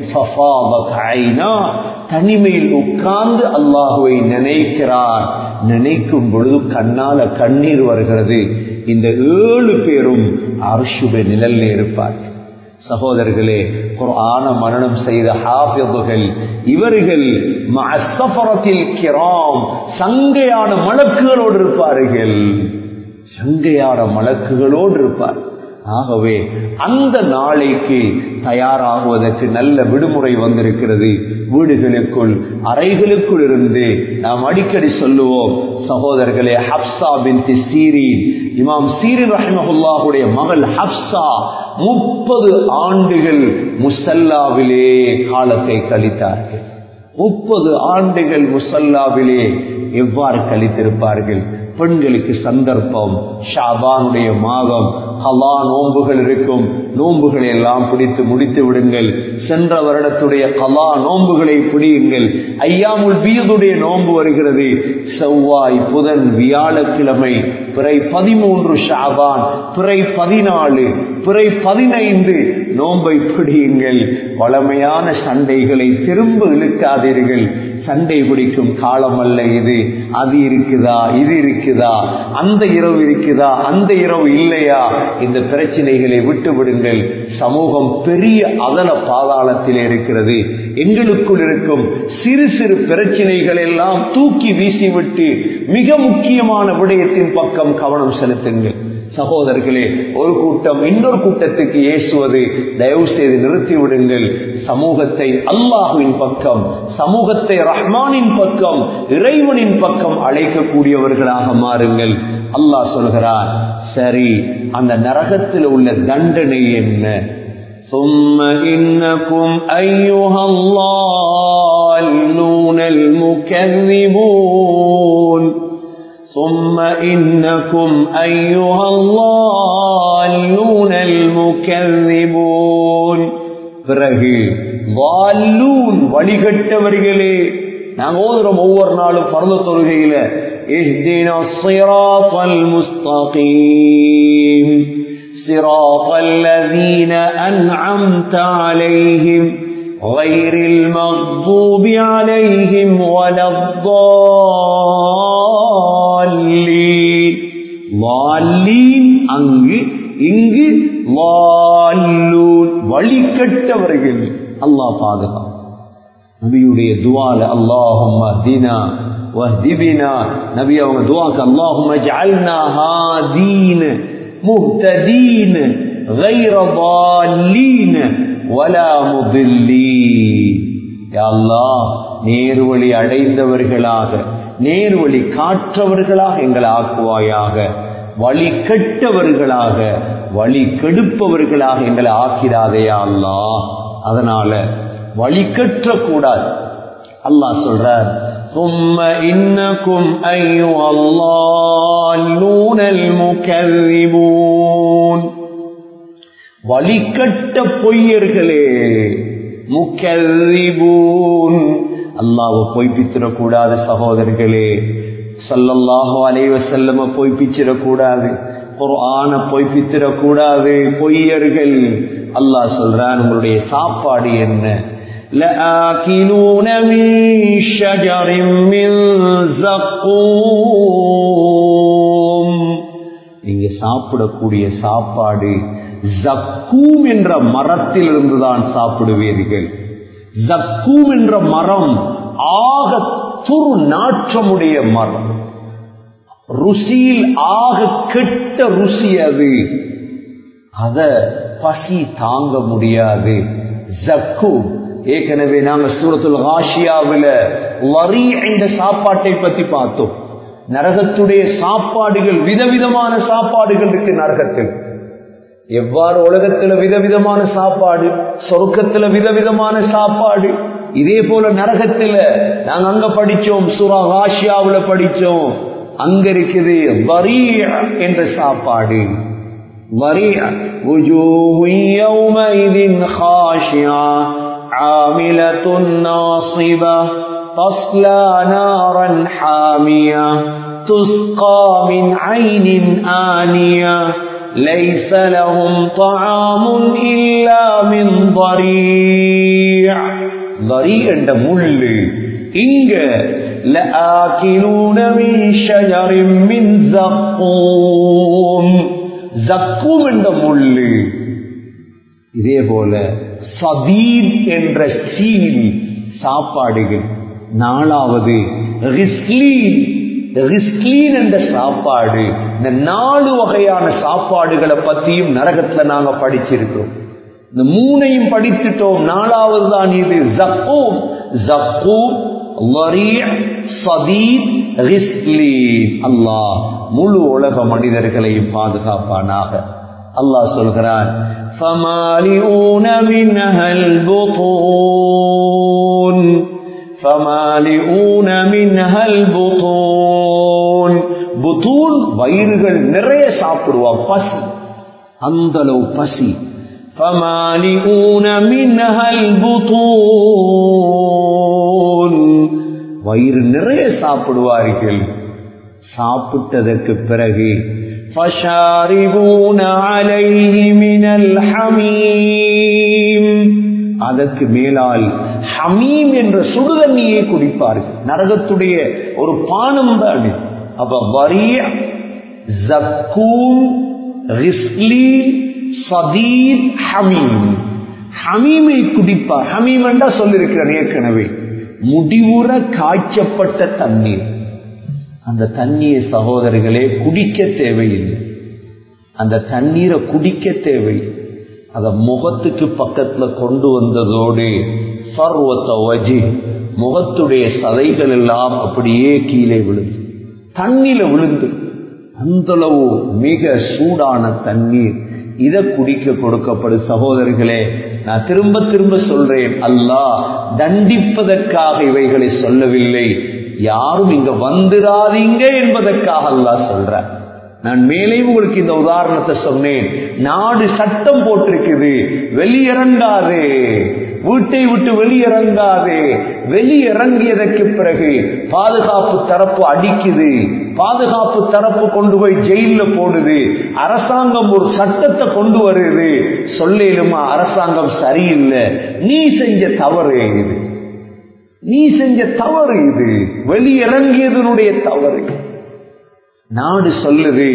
ففاضت عينا தனிமையில் உட்கார்ந்து அல்லாஹுவை நினைக்கிறார் நினைக்கும் பொழுது கண்ணால கண்ணீர் வருகிறது இந்த ஏழு பேரும் அரிசுப நிழல்ல இருப்பார்கள் சகோதரர்களே குர்ஆன மரணம் செய்த ஹாஃபிதுகள் இவர்கள் மஅஸ்ஸஃபரத்தில் கிராம் சங்கையான மலக்குகளோடு இருப்பார்கள் சங்கையான மலக்குகளோடு இருப்பார் ஆகவே அந்த நாளைக்கு தயாராகுவதற்கு நல்ல விடுமுறை வந்திருக்கிறது வீடுகளுக்குள் அறைகளுக்குள் இருந்து நாம் அடிக்கடி சொல்லுவோம் சகோதரர்களே ஹப்சா பின் சீரின் இமாம் சீரின் ரஹ்மஹுல்லாஹுடைய மகள் ஹப்சா முப்பது ஆண்டுகள் முசல்லாவிலே காலத்தை கழித்தார்கள் முப்பது ஆண்டுகள் முசல்லாவிலே எவ்வாறு கழித்திருப்பார்கள் பெண்களுக்கு சந்தர்ப்பம் ஷாபானுடைய மாதம் ஹலா நோன்புகள் இருக்கும் நோன்புகளை எல்லாம் பிடித்து முடித்து விடுங்கள் சென்ற வருடத்துடைய கலா நோன்புகளை பிடியுங்கள் ஐயாமுல் பீதுடைய நோன்பு வருகிறது செவ்வாய் புதன் வியாழக்கிழமை பிறை பதிமூன்று ஷாபான் பிறை பதினாலு பிறை பதினைந்து நோன்பை பிடியுங்கள் வளமையான சண்டைகளை திரும்ப இழுக்காதீர்கள் சண்டை பிடிக்கும் காலம் அல்ல இது அது இருக்குதா இது இருக்குதா அந்த இரவு இருக்குதா அந்த இரவு இல்லையா இந்த பிரச்சனைகளை விட்டு விடுங்கள் சமூகம் பெரிய அதல பாதாளத்தில் இருக்கிறது எங்களுக்குள் இருக்கும் சிறு சிறு பிரச்சனைகள் எல்லாம் தூக்கி வீசிவிட்டு மிக முக்கியமான விடயத்தின் பக்கம் கவனம் செலுத்துங்கள் சகோதரர்களே ஒரு கூட்டம் இன்னொரு கூட்டத்துக்கு ஏசுவது தயவு செய்து நிறுத்தி விடுங்கள் சமூகத்தை அல்லாஹுவின் பக்கம் சமூகத்தை ரஹ்மானின் பக்கம் இறைவனின் பக்கம் அழைக்கக்கூடியவர்களாக மாறுங்கள் அல்லாஹ் சொல்கிறார் சரி அந்த நரகத்தில் உள்ள தண்டனை என்ன ثم إنكم أيها الضالون المكذبون ثم إنكم أيها الضالون المكذبون பிறகு வால்லூன் வழிகட்டவர்களே நாங்க ஓதுறோம் ஒவ்வொரு நாளும் பரந்த தொழுகையில اهدنا الصراط المستقيم صراط الذين أنعمت عليهم غير المغضوب عليهم ولا الضالين ضالين அங்கு இங்கு வால்லூன் வழிகட்டவர்கள் அல்லாஹ் பாதுகா நபியுடைய துவால அல்லாஹும் தினா வஹ்திபினா நபி அவங்க துவாக்கு அல்லாஹும் ஜஅல்னா ஹாதீன் முஹ்ததீன் غير ضالين ولا مضلين யா அல்லாஹ் நேர்வழி அடைந்தவர்களாக நேர்வழி காற்றவர்களாக எங்களை ஆக்குவாயாக வழி கெட்டவர்களாக வழி கெடுப்பவர்களாக எங்களை ஆக்கிறாதையா அல்லா அதனால வழி கற்ற கூடாது அல்லாஹ் சொல்றார் ثم إنكم أيها الضالون المكذبون வழிகட்ட பொய்யர்களே முக்கல்லிபூன் அல்லாவை பொய்ப்பித்திடக்கூடாத சகோதரர்களே சல்லல்லாஹு அலைவ செல்லம பொய்ப்பிச்சிடக்கூடாது ஒரு ஆன பொய்ப்பித்திடக்கூடாது பொய்யர்கள் அல்லாஹ் சொல்றான் உங்களுடைய சாப்பாடு என்ன لآكلون من شجر من زقوم நீங்க சாப்பிடக்கூடிய சாப்பாடு ஜக்கூம் என்ற மரத்தில் இருந்துதான் சாப்பிடுவீர்கள் ஜக்கூம் என்ற மரம் ஆக துரு நாற்றமுடைய மரம் ருசியில் ஆக கெட்ட ருசி அது அத பசி தாங்க முடியாது ஜக்கூம் ஏற்கனவே நாங்க சூரத்துல் ஆசியாவில் வரி என்ற சாப்பாட்டை பத்தி பார்த்தோம் நரகத்துடைய சாப்பாடுகள் விதவிதமான சாப்பாடுகள் இருக்கு நரகத்தில் எவ்வாறு உலகத்துல விதவிதமான சாப்பாடு சொர்க்கத்துல விதவிதமான சாப்பாடு இதே போல நரகத்துல நாங்க அங்க படிச்சோம் சுரா ஆசியாவுல படிச்சோம் அங்க இருக்குது வரி என்ற சாப்பாடு வரி وجوه يومئذ خاشعة عاملة ناصبة تصلى نارا حامية تسقى من عين آنية ليس لهم طعام إلا من ضريع ضريع என்ற முள்ளு இங்க لآكلون من شجر من زقوم زقوم என்ற முள்ளு இதே போல சதீத் என்ற சீல் சாப்பாடுகள் நாலாவது ரிஸ்லீன் ரிஸ்லீன் என்ற சாப்பாடு இந்த நாலு வகையான சாப்பாடுகளை பத்தியும் நரகத்துல நாங்க படிச்சிருக்கிறோம் இந்த மூணையும் படித்துட்டோம் நாலாவது தான் இது ஜக்கூம் ஜக்கூம் அல்லாஹ் முழு உலக மனிதர்களையும் பாதுகாப்பானாக அல்லாஹ் சொல்கிறான் فمالئون منها البطون فمالئون منها البطون புத்தூன் வயிறுகள் நிறைய சாப்பிடுவா பசி அந்த அளவு பசி فمالئون منها البطون வயிறு நிறைய சாப்பிடுவார்கள் சாப்பிட்டதற்கு பிறகு فشاربون عليه من الحميم அதற்கு மேலால் ஹமீம் என்ற சுடுதண்ணியை குடிப்பார்கள் நரகத்துடைய ஒரு பானம் தான் அப்ப வரிய ஜக்கூம் சதீத் ஹமீம் ஹமீமை குடிப்பார் ஹமீம் என்றா சொல்லிருக்கிறேன் ஏற்கனவே முடிவுற காய்ச்சப்பட்ட தண்ணீர் அந்த தண்ணியை சகோதரிகளே குடிக்க தேவையில்லை அந்த தண்ணீரை குடிக்க தேவை அத முகத்துக்கு பக்கத்துல கொண்டு வந்ததோடு வஜி முகத்துடைய சதைகள் எல்லாம் அப்படியே கீழே விழுந்து தண்ணில விழுந்து அந்த அளவு மிக சூடான தண்ணீர் இதை குடிக்க கொடுக்கப்படும் சகோதரிகளே நான் திரும்ப திரும்ப சொல்றேன் அல்லாஹ் தண்டிப்பதற்காக இவைகளை சொல்லவில்லை யாரும் இங்க வந்துடாதீங்க என்பதற்காக அல்லாஹ் சொல்ற நான் மேலே உங்களுக்கு இந்த உதாரணத்தை சொன்னேன் நாடு சட்டம் போட்டிருக்குது வெளியிறங்காதே வீட்டை விட்டு வெளியிறங்காதே வெளியிறங்கியதற்கு பிறகு பாதுகாப்பு தரப்பு அடிக்குது பாதுகாப்பு தரப்பு கொண்டு போய் ஜெயில போடுது அரசாங்கம் ஒரு சட்டத்தை கொண்டு வருது சொல்லேலுமா அரசாங்கம் சரியில்லை நீ செஞ்ச தவறு இது நீ செஞ்ச தவறு இது வெளியிறங்கியதனுடைய தவறு நாடு சொல்லுது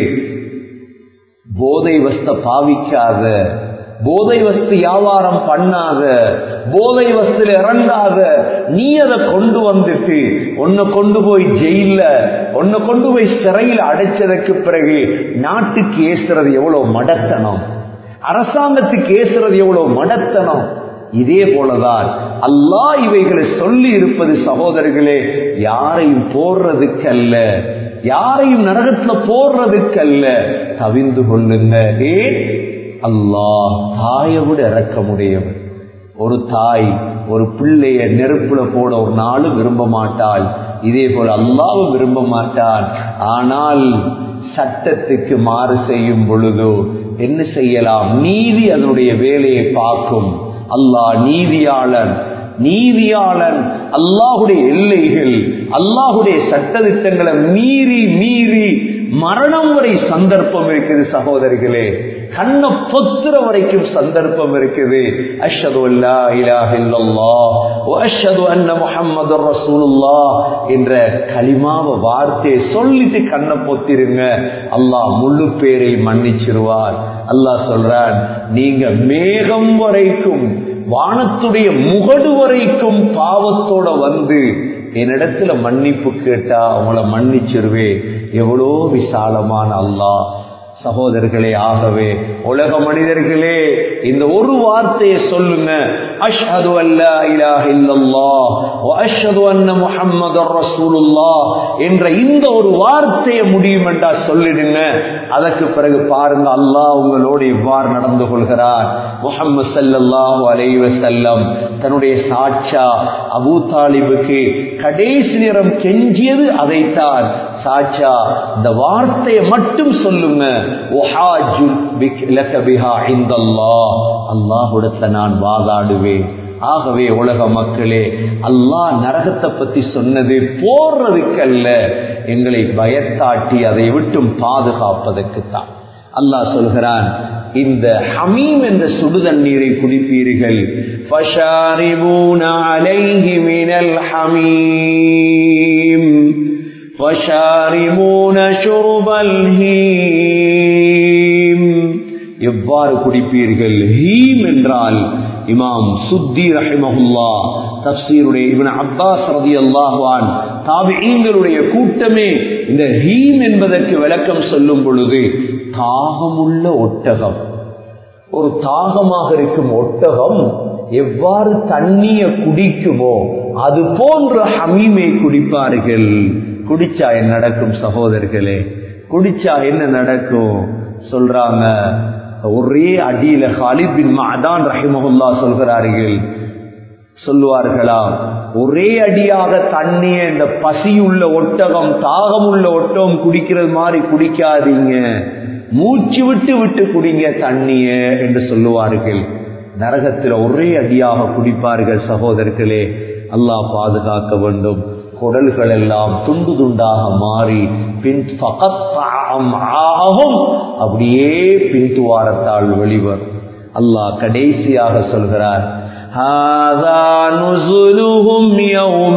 போதை வஸ்த பாவிக்காத போதை வஸ்து வியாபாரம் பண்ணாத போதை வஸ்துல இறங்காத நீ அதை கொண்டு வந்துட்டு உன்னை கொண்டு போய் ஜெயில உன்னை கொண்டு போய் சிறையில் அடைச்சதற்கு பிறகு நாட்டுக்கு ஏசுறது எவ்வளவு மடத்தனம் அரசாங்கத்துக்கு ஏசுறது எவ்வளவு மடத்தனம் இதே போலதான் அல்லாஹ் இவைகளை சொல்லி இருப்பது சகோதரர்களே யாரையும் போடுறதுக்கல்ல யாரையும் நரகத்துல போடுறதுக்கல்ல தவிந்து கொள்ளுங்க ஏன் அல்லாஹ் தாயை விட இறக்கமுடையவர் ஒரு தாய் ஒரு பிள்ளைய நெருப்புல போட ஒரு நாளும் விரும்ப மாட்டாள் இதே போல அல்லாவும் விரும்ப மாட்டான் ஆனால் சட்டத்துக்கு மாறு செய்யும் பொழுதோ என்ன செய்யலாம் நீதி அதனுடைய வேலையை பார்க்கும் அல்லாஹ் நீதியாளன் நீதியாளன் அல்லாஹுடைய எல்லைகள் அல்லாஹுடைய சட்டத்திட்டங்களை மீறி மீறி மரணம் வரை சந்தர்ப்பம் இருக்குது சகோதரிகளே கண்ண பொத்துற வரைக்கும் சந்தர்ப்பம் இருக்குது அஷ்ஹது அல்லா இலாஹ இல்லல்லாஹ் வ அஷ்ஹது அன்ன முஹம்மதுர் ரசூலுல்லாஹ் என்ற கலிமாவ வார்த்தையை சொல்லிட்டு கண்ணை பொத்திருங்க அல்லாஹ் முழு பேரை மன்னிச்சிருவார் அல்லாஹ் சொல்றான் நீங்க மேகம் வரைக்கும் வானத்துடைய முகடு வரைக்கும் பாவத்தோட வந்து என்னிடத்துல மன்னிப்பு கேட்டா அவங்கள மன்னிச்சிருவே எவ்வளோ விசாலமான அல்லாஹ் சகோதரர்களே ஆகவே உலக மனிதர்களே இந்த ஒரு வார்த்தையை சொல்லுங்க அஷ்ஹது அல்லா இலாஹ இல்லல்லாஹ் வ அஷ்ஹது அன்ன முஹம்மதர் ரசூலுல்லாஹ் என்ற இந்த ஒரு வார்த்தையை முடியும் என்றா சொல்லிடுங்க அதற்கு பிறகு பாருங்க அல்லாஹ் உங்களோடு இவ்வாறு நடந்து கொள்கிறார் முஹம்மது ஸல்லல்லாஹு அலைஹி வஸல்லம் தன்னுடைய சாட்சா அபூ தாலிபுக்கு கடைசி நேரம் கெஞ்சியது அதைத்தான் சாச்சா இந்த வார்த்தையை மட்டும் சொல்லுங்க அல்லாஹுடத்துல நான் வாதாடுவேன் ஆகவே உலக மக்களே அல்லாஹ் நரகத்தை பத்தி சொன்னது போடுறதுக்கல்ல எங்களை பயத்தாட்டி அதை விட்டும் பாதுகாப்பதற்குத்தான் அல்லாஹ் சொல்கிறான் இந்த ஹமீம் என்ற சுடு தண்ணீரை குடிப்பீர்கள் فَشَارِبُونَ عَلَيْهِ مِنَ الْحَمِيمِ فَشَارِبُونَ شُرْبَ الْهِيمِ எவ்வாறு குடிப்பீர்கள் ஹீம் என்றால் இமாம் சுத்தி ரஹிமஹுல்லா தப்சீருடைய இவன் அப்பாஸ் ரதி அல்லாஹான் தாபியங்களுடைய கூட்டமே இந்த ஹீம் என்பதற்கு விளக்கம் சொல்லும் பொழுது தாகமுள்ள ஒட்டகம் ஒரு தாகமாக இருக்கும் ஒட்டகம் எவ்வாறு தண்ணிய குடிக்குமோ அது போன்ற ஹமீமை குடிப்பார்கள் குடிச்சா என்ன நடக்கும் சகோதரர்களே குடிச்சா என்ன நடக்கும் சொல்றாங்க ஒரே அடியில ஹாலித் பின் மாதான் ரஹிமஹுல்லா சொல்கிறார்கள் சொல்லுவார்களா ஒரே அடியாக தண்ணிய இந்த பசியுள்ள ஒட்டகம் தாகமுள்ள ஒட்டகம் குடிக்கிறது மாதிரி குடிக்காதீங்க மூச்சு விட்டு விட்டு குடிங்க தண்ணிய என்று சொல்லுவார்கள் நரகத்தில் ஒரே அடியாக குடிப்பார்கள் சகோதரர்களே அல்லாஹ் பாதுகாக்க வேண்டும் குடல்கள் எல்லாம் துண்டு துண்டாக மாறி பின் ஆகும் அப்படியே பின் துவாரத்தால் வெளிவரும் அல்லாஹ் கடைசியாக சொல்கிறார் هذا نزلهم يوم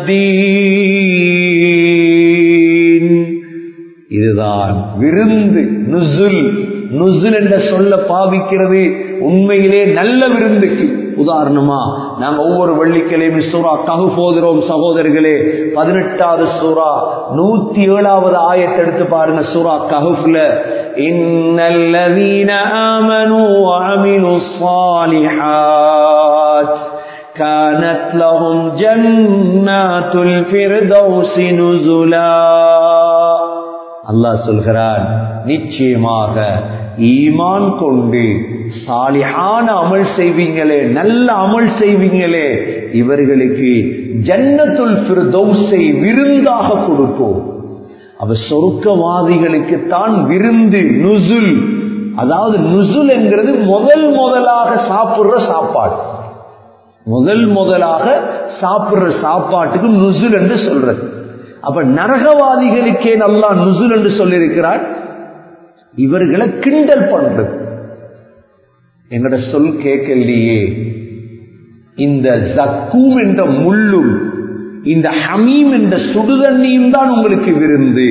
الدين இதுதான் விருந்து நுசுல் நுசுல் என்ற சொல்ல பாவிக்கிறது உண்மையிலே நல்ல விருந்துக்கு உதாரணமா நாங்க ஒவ்வொரு வெள்ளிக்கிழமையும் சூறா ககு போகிறோம் சகோதரர்களே பதினெட்டாவது சூறா நூத்தி ஏழாவது ஆயத்தை எடுத்து பாருங்க சூறா ககுஃப்ல இன்னல்லதீன ஆமனு வஅமிலு ஸாலிஹாத் كانت لهم جنات الفردوس نزلا அல்லாஹ் சொல்கிறான் நிச்சயமாக ஈமான் கொண்டு சாலிஹான அமல் செய்வீங்களே நல்ல அமல் செய்வீங்களே இவர்களுக்கு ஜன்னத்துல் ஃபிர்தௌஸை விருந்தாக கொடுப்போம் அவ சொருக்கவாதிகளுக்கு தான் விருந்து நுசுல் அதாவது நுசுல் என்கிறது முதல் முதலாக சாப்பிடுற சாப்பாடு முதல் முதலாக சாப்பிடுற சாப்பாட்டுக்கு நுசுல் என்று சொல்றது அப்ப நரகவாதிகளுக்கே நல்லா நுசுல் என்று சொல்லியிருக்கிறார் இவர்களை கிண்டல் பண்றது எங்கட சொல் கேட்கலையே இந்த ஜக்கூம் என்ற முள்ளும் இந்த ஹமீம் என்ற சுடுதண்ணியும் தான் உங்களுக்கு விருந்து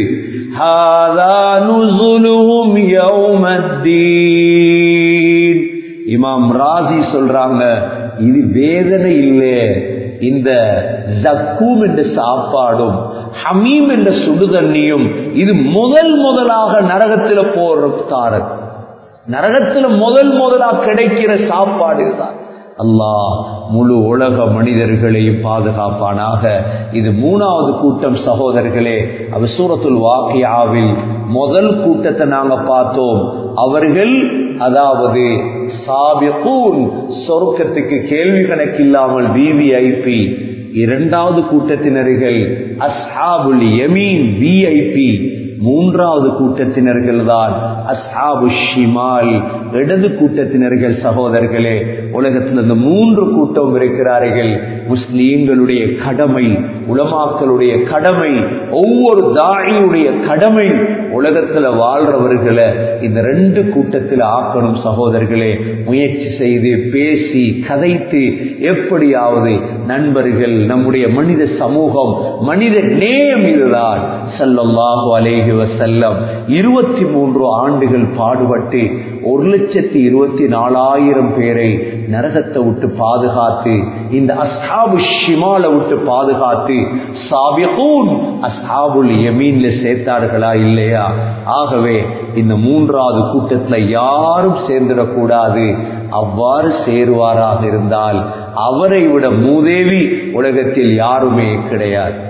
இமாம் ராசி சொல்றாங்க இது வேதனை இல்லை இந்த ஜக்கூம் என்ற சாப்பாடும் ஹமீம் என்ற சுடுதண்ணியும் இது முதல் முதலாக நரகத்தில் போற தாரத் நரகத்தில் முதல் முதலாக கிடைக்கிற சாப்பாடு தான் அல்லாஹ் முழு உலக மனிதர்களையும் பாதுகாப்பானாக இது மூணாவது கூட்டம் சகோதரர்களே அவ சூரத்துல் வாக்கியாவில் முதல் கூட்டத்தை நாங்க பார்த்தோம் அவர்கள் அதாவது சாபிகூன் சொர்க்கத்துக்கு கேள்வி கணக்கில்லாமல் விவிஐபி இரண்டாவது கூட்டத்தினர்கள் அஸ்ஹாபுல் யமீன் விஐபி மூன்றாவது கூட்டத்தினர்கள் தான் அஸ்ஹாபு ஷிமால் இடது கூட்டத்தினர்கள் சகோதரர்களே உலகத்தில் இந்த மூன்று கூட்டம் இருக்கிறார்கள் முஸ்லீம்களுடைய கடமை உலமாக்களுடைய கடமை ஒவ்வொரு தாயினுடைய கடமை உலகத்துல வாழ்றவர்களை இந்த ரெண்டு கூட்டத்தில் ஆக்கணும் சகோதரர்களே முயற்சி செய்து பேசி கதைத்து எப்படியாவது நண்பர்கள் நம்முடைய மனித சமூகம் மனித நேயம் இதுதான் செல்லல்லாஹு அலேஹி வசல்லம் இருபத்தி மூன்று ஆண்டுகள் பாடுபட்டு ஒரு லட்சத்தி இருபத்தி நாலாயிரம் பேரை நரகத்தை விட்டு பாதுகாத்து இந்த அஸ்ஹாபு ஷிமால விட்டு பாதுகாத்து சாபிகூன் அஸ்ஹாபுல் யமீன்ல சேர்த்தார்களா இல்லையா ஆகவே இந்த மூன்றாவது கூட்டத்துல யாரும் சேர்ந்துடக்கூடாது அவ்வாறு சேருவாராக இருந்தால் அவரை விட மூதேவி உலகத்தில் யாருமே கிடையாது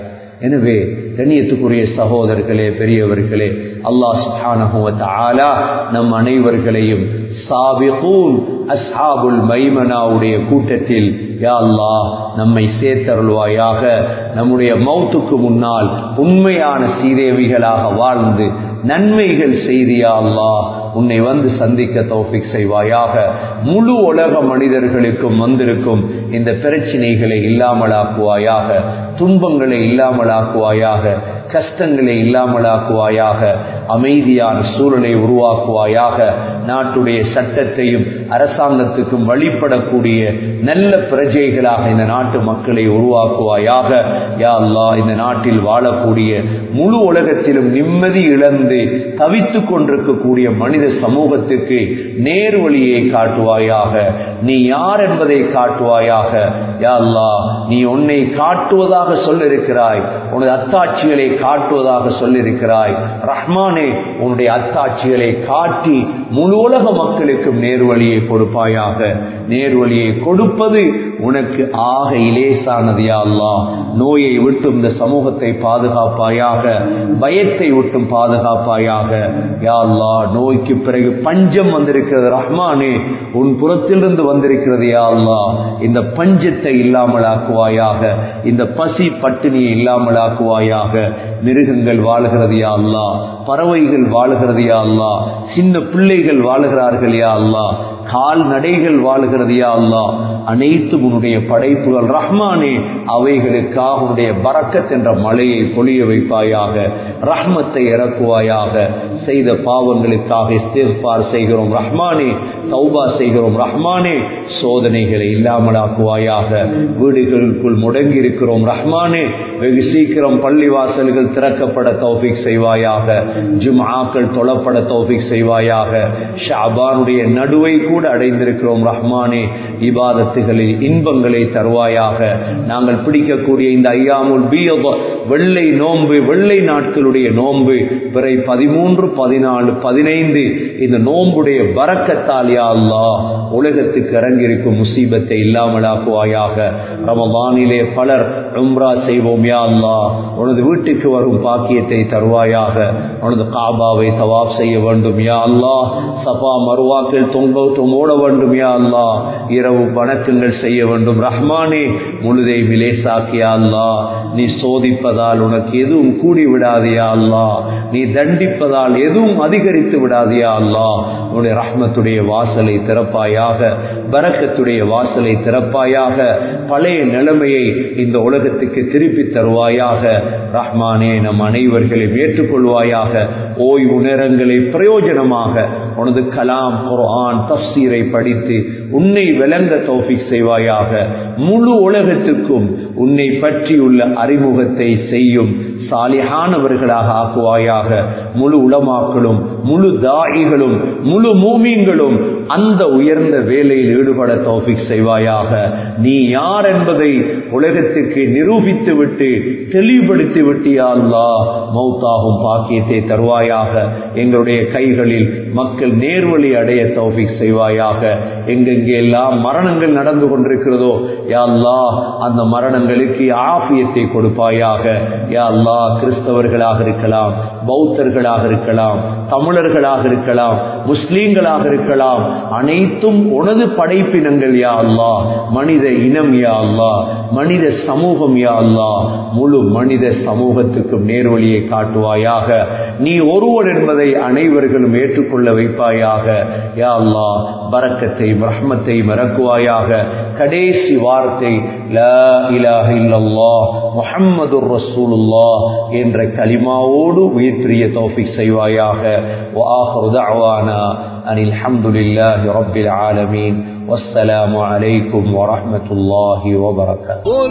எனவே கண்ணியத்துக்குரிய சகோதரர்களே பெரியவர்களே அல்லாஹ் சுப்ஹானஹு வ தஆலா நம் அனைவர்களையும் சாபிகூன் அஸ்ஹாபுல் மைமனாவுடைய கூட்டத்தில் யா அல்லாஹ் நம்மை சேர்த்தருள்வாயாக நம்முடைய மௌத்துக்கு முன்னால் உண்மையான சீதேவிகளாக வாழ்ந்து நன்மைகள் செய்தியா அல்லாஹ் உன்னை வந்து சந்திக்க தௌஃபிக் செய்வாயாக முழு உலக மனிதர்களுக்கும் வந்திருக்கும் இந்த பிரச்சனைகளை இல்லாமலாக்குவாயாக துன்பங்களை இல்லாமலாக்குவாயாக கஷ்டங்களை இல்லாமலாக்குவாயாக அமைதியான சூழலை உருவாக்குவாயாக நாட்டுடைய சட்டத்தையும் அரசாங்கத்துக்கும் வழிபடக்கூடிய நல்ல பிரஜைகளாக இந்த நாட்டு மக்களை உருவாக்குவாயாக யா அல்லாஹ் இந்த நாட்டில் வாழக்கூடிய முழு உலகத்திலும் நிம்மதி இழந்து தவித்துக் கொண்டிருக்கக்கூடிய மனித சமூகத்துக்கு நேர் வழியை காட்டுவாயாக நீ யார் என்பதை காட்டுவாயாக யா அல்லாஹ் நீ உன்னை காட்டுவதாக சொல்லிருக்கிறாய் உனது அத்தாட்சிகளை காட்டுவதாக சொல்லிருக்கிறாய் ரஹ்மானே உன்னுடைய அத்தாட்சிகளை காட்டி முழு உலக மக்களுக்கும் நேர்வழியை கொடுப்பாயாக நேர்வழியை கொடுப்பது உனக்கு ஆக இலேசானது யா அல்லாஹ் நோயை விட்டும் இந்த சமூகத்தை பாதுகாப்பாயாக பயத்தை விட்டும் பாதுகாப்பாயாக யா அல்லாஹ் நோய்க்கு பிறகு பஞ்சம் வந்திருக்கிறது ரஹ்மானே உன் புறத்திலிருந்து வந்திருக்கிறது யா அல்லாஹ் இந்த பஞ்சத்தை இல்லாமலாக்குவாயாக இந்த பசி பட்டினியை இல்லாமலாக்குவாயாக மிருகங்கள் வாழுகிறது யா அல்லாஹ் பறவைகள் வாழுகிறது யா அல்லாஹ் சின்ன பிள்ளைகள் வாழுகிறார்கள் யா அல்லாஹ் கால்நடைகள் வாழுகிறது யா அல்லாஹ் அனைத்தும் உன்னுடைய படைப்புகள் ரஹ்மானே அவைகளுக்காக உன்னுடைய பறக்கத் என்ற மழையை பொழிய வைப்பாயாக ரஹ்மத்தை இறக்குவாயாக செய்த பாவங்களுக்காக இஸ்திஃபார் செய்கிறோம் ரஹ்மானே தௌபா செய்கிறோம் ரஹ்மானே சோதனைகளை இல்லாமலாக்குவாயாக வீடுகளுக்குள் முடங்கி இருக்கிறோம் ரஹ்மானே வெகு சீக்கிரம் பள்ளிவாசல்கள் திறக்கப்பட தௌஃபிக் செய்வாயாக ஜும்ஆக்கள் தொழப்பட தௌஃபிக் செய்வாயாக ஷாபானுடைய நடுவை கூட அடைந்திருக்கிறோம் ரஹ்மானே இபாதத்துகளில் இன்பங்களை தருவாயாக நாங்கள் பிடிக்கக்கூடிய இந்த ஐயாமுல் பியப வெள்ளை நோன்பு வெள்ளை நாட்களுடைய நோன்பு பிறை பதிமூன்று பதினாலு பதினைந்து இந்த நோன்புடைய பறக்கத்தால் யா அல்லாஹ் உலகத்துக்கு இறங்கியிருக்கும் முசீபத்தை இல்லாமலாக்குவாயாக ரமபானிலே பலர் உம்ரா செய்வோம் யா அல்லாஹ் உனது வீட்டுக்கு வரும் பாக்கியத்தை தருவாயாக உனது காபாவை தவாப் செய்ய வேண்டும் யா அல்லாஹ் சபா மருவாக்கள் தொங்கோட்டம் ஓட வேண்டும் யா அல்லாஹ் இரவு வணக்கங்கள் செய்ய வேண்டும் ரஹ்மானே முழுதை விலேசாக்கியா அல்லாஹ் நீ சோதிப்பதால் உனக்கு எதுவும் கூடி விடாதியா அல்லாஹ் நீ தண்டிப்பதால் எதுவும் அதிகரித்து விடாதியா அல்லாஹ் உன்னுடைய ரஹ்மத்துடைய வாசலை திறப்பாயாக பரக்கத்துடைய வாசலை திறப்பாயாக பழைய நிலைமையை இந்த உலகத்துக்கு திருப்பி தருவாயாக ரஹ்மானே நம் அனைவர்களையும் ஏற்றுக்கொள்வாயாக ஓய்வு நேரங்களை பிரயோஜனமாக உனது கலாம் குர்ஆன் தஃசீரை படித்து உன்னை விளங்க தௌஃபிக் செய்வாயாக முழு உலகத்துக்கும் உன்னை பற்றியுள்ள அறிமுகத்தை செய்யும் சாலிஹானவர்களாக ஆக்குவாயாக முழு உலமாக்களும் முழு தாயிகளும் முழு மூமீன்களும் அந்த உயர்ந்த வேலையில் ஈடுபட தௌஃபிக் செய்வாயாக நீ யார் என்பதை உலகத்துக்கு நிரூபித்து விட்டு தெளிவுபடுத்தி விட்டியா அல்லாஹ் மௌத்தாகும் பாக்கியத்தை தருவாயாக எங்களுடைய கைகளில் மக்கள் நேர்வழி அடைய தௌஃபிக் செய்வாயாக எங்கெங்கே எல்லாம் மரணங்கள் நடந்து கொண்டிருக்கிறதோ யா அல்லாஹ் அந்த மரணங்களுக்கு ஆஃபியத்தை கொடுப்பாயாக யா அல்லாஹ் கிறிஸ்தவர்களாக இருக்கலாம் பௌத்தர்களாக இருக்கலாம் தமிழர்களாக இருக்கலாம் முஸ்லீம்களாக இருக்கலாம் அனைத்தும் உனது படைப்பினங்கள் யா அல்லாஹ் மனித இனம் யா அல்லாஹ் மனித சமூகம் யா அல்லாஹ் முழு மனித சமூகத்துக்கும் நேர்வழியை காட்டுவாயாக நீ ஒருவர் என்பதை அனைவர்களும் ஏற்றுக்கொள்ள வைப்பாயாக யா அல்லாஹ் பரக்கத்தை ரஹ்மத்தை மறக்குவாயாக கடைசி வார்த்தை லா இலாஹ இல்லல்லாஹ் முஹம்மதுர் ரசூலுல்லாஹ் என்ற கலிமாவோடு உயிர் பிரிய தௌஃபிக் செய்வாயாக وآخر دعوانا أن الحمد لله رب العالمين والسلام عليكم ورحمة الله وبركاته قل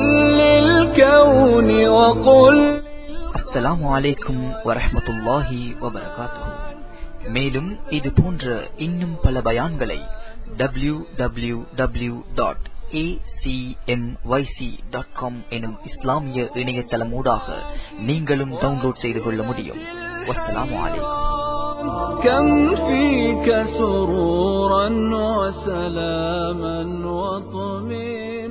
للكون وقل அஸ்ஸலாமு அலைக்கும் வரஹ்மத்துல்லாஹி வபரகாத்துஹு மேலும் இது போன்ற இன்னும் பல பயான்களை W W W dot dot com எனும் இஸ்லாமிய இணையதளமூடாக நீங்களும் டவுன்லோட் செய்து கொள்ள முடியும் வஸ்ஸலாமு அலைக்கும் كم فيك سرورا وسلاما وطمئنا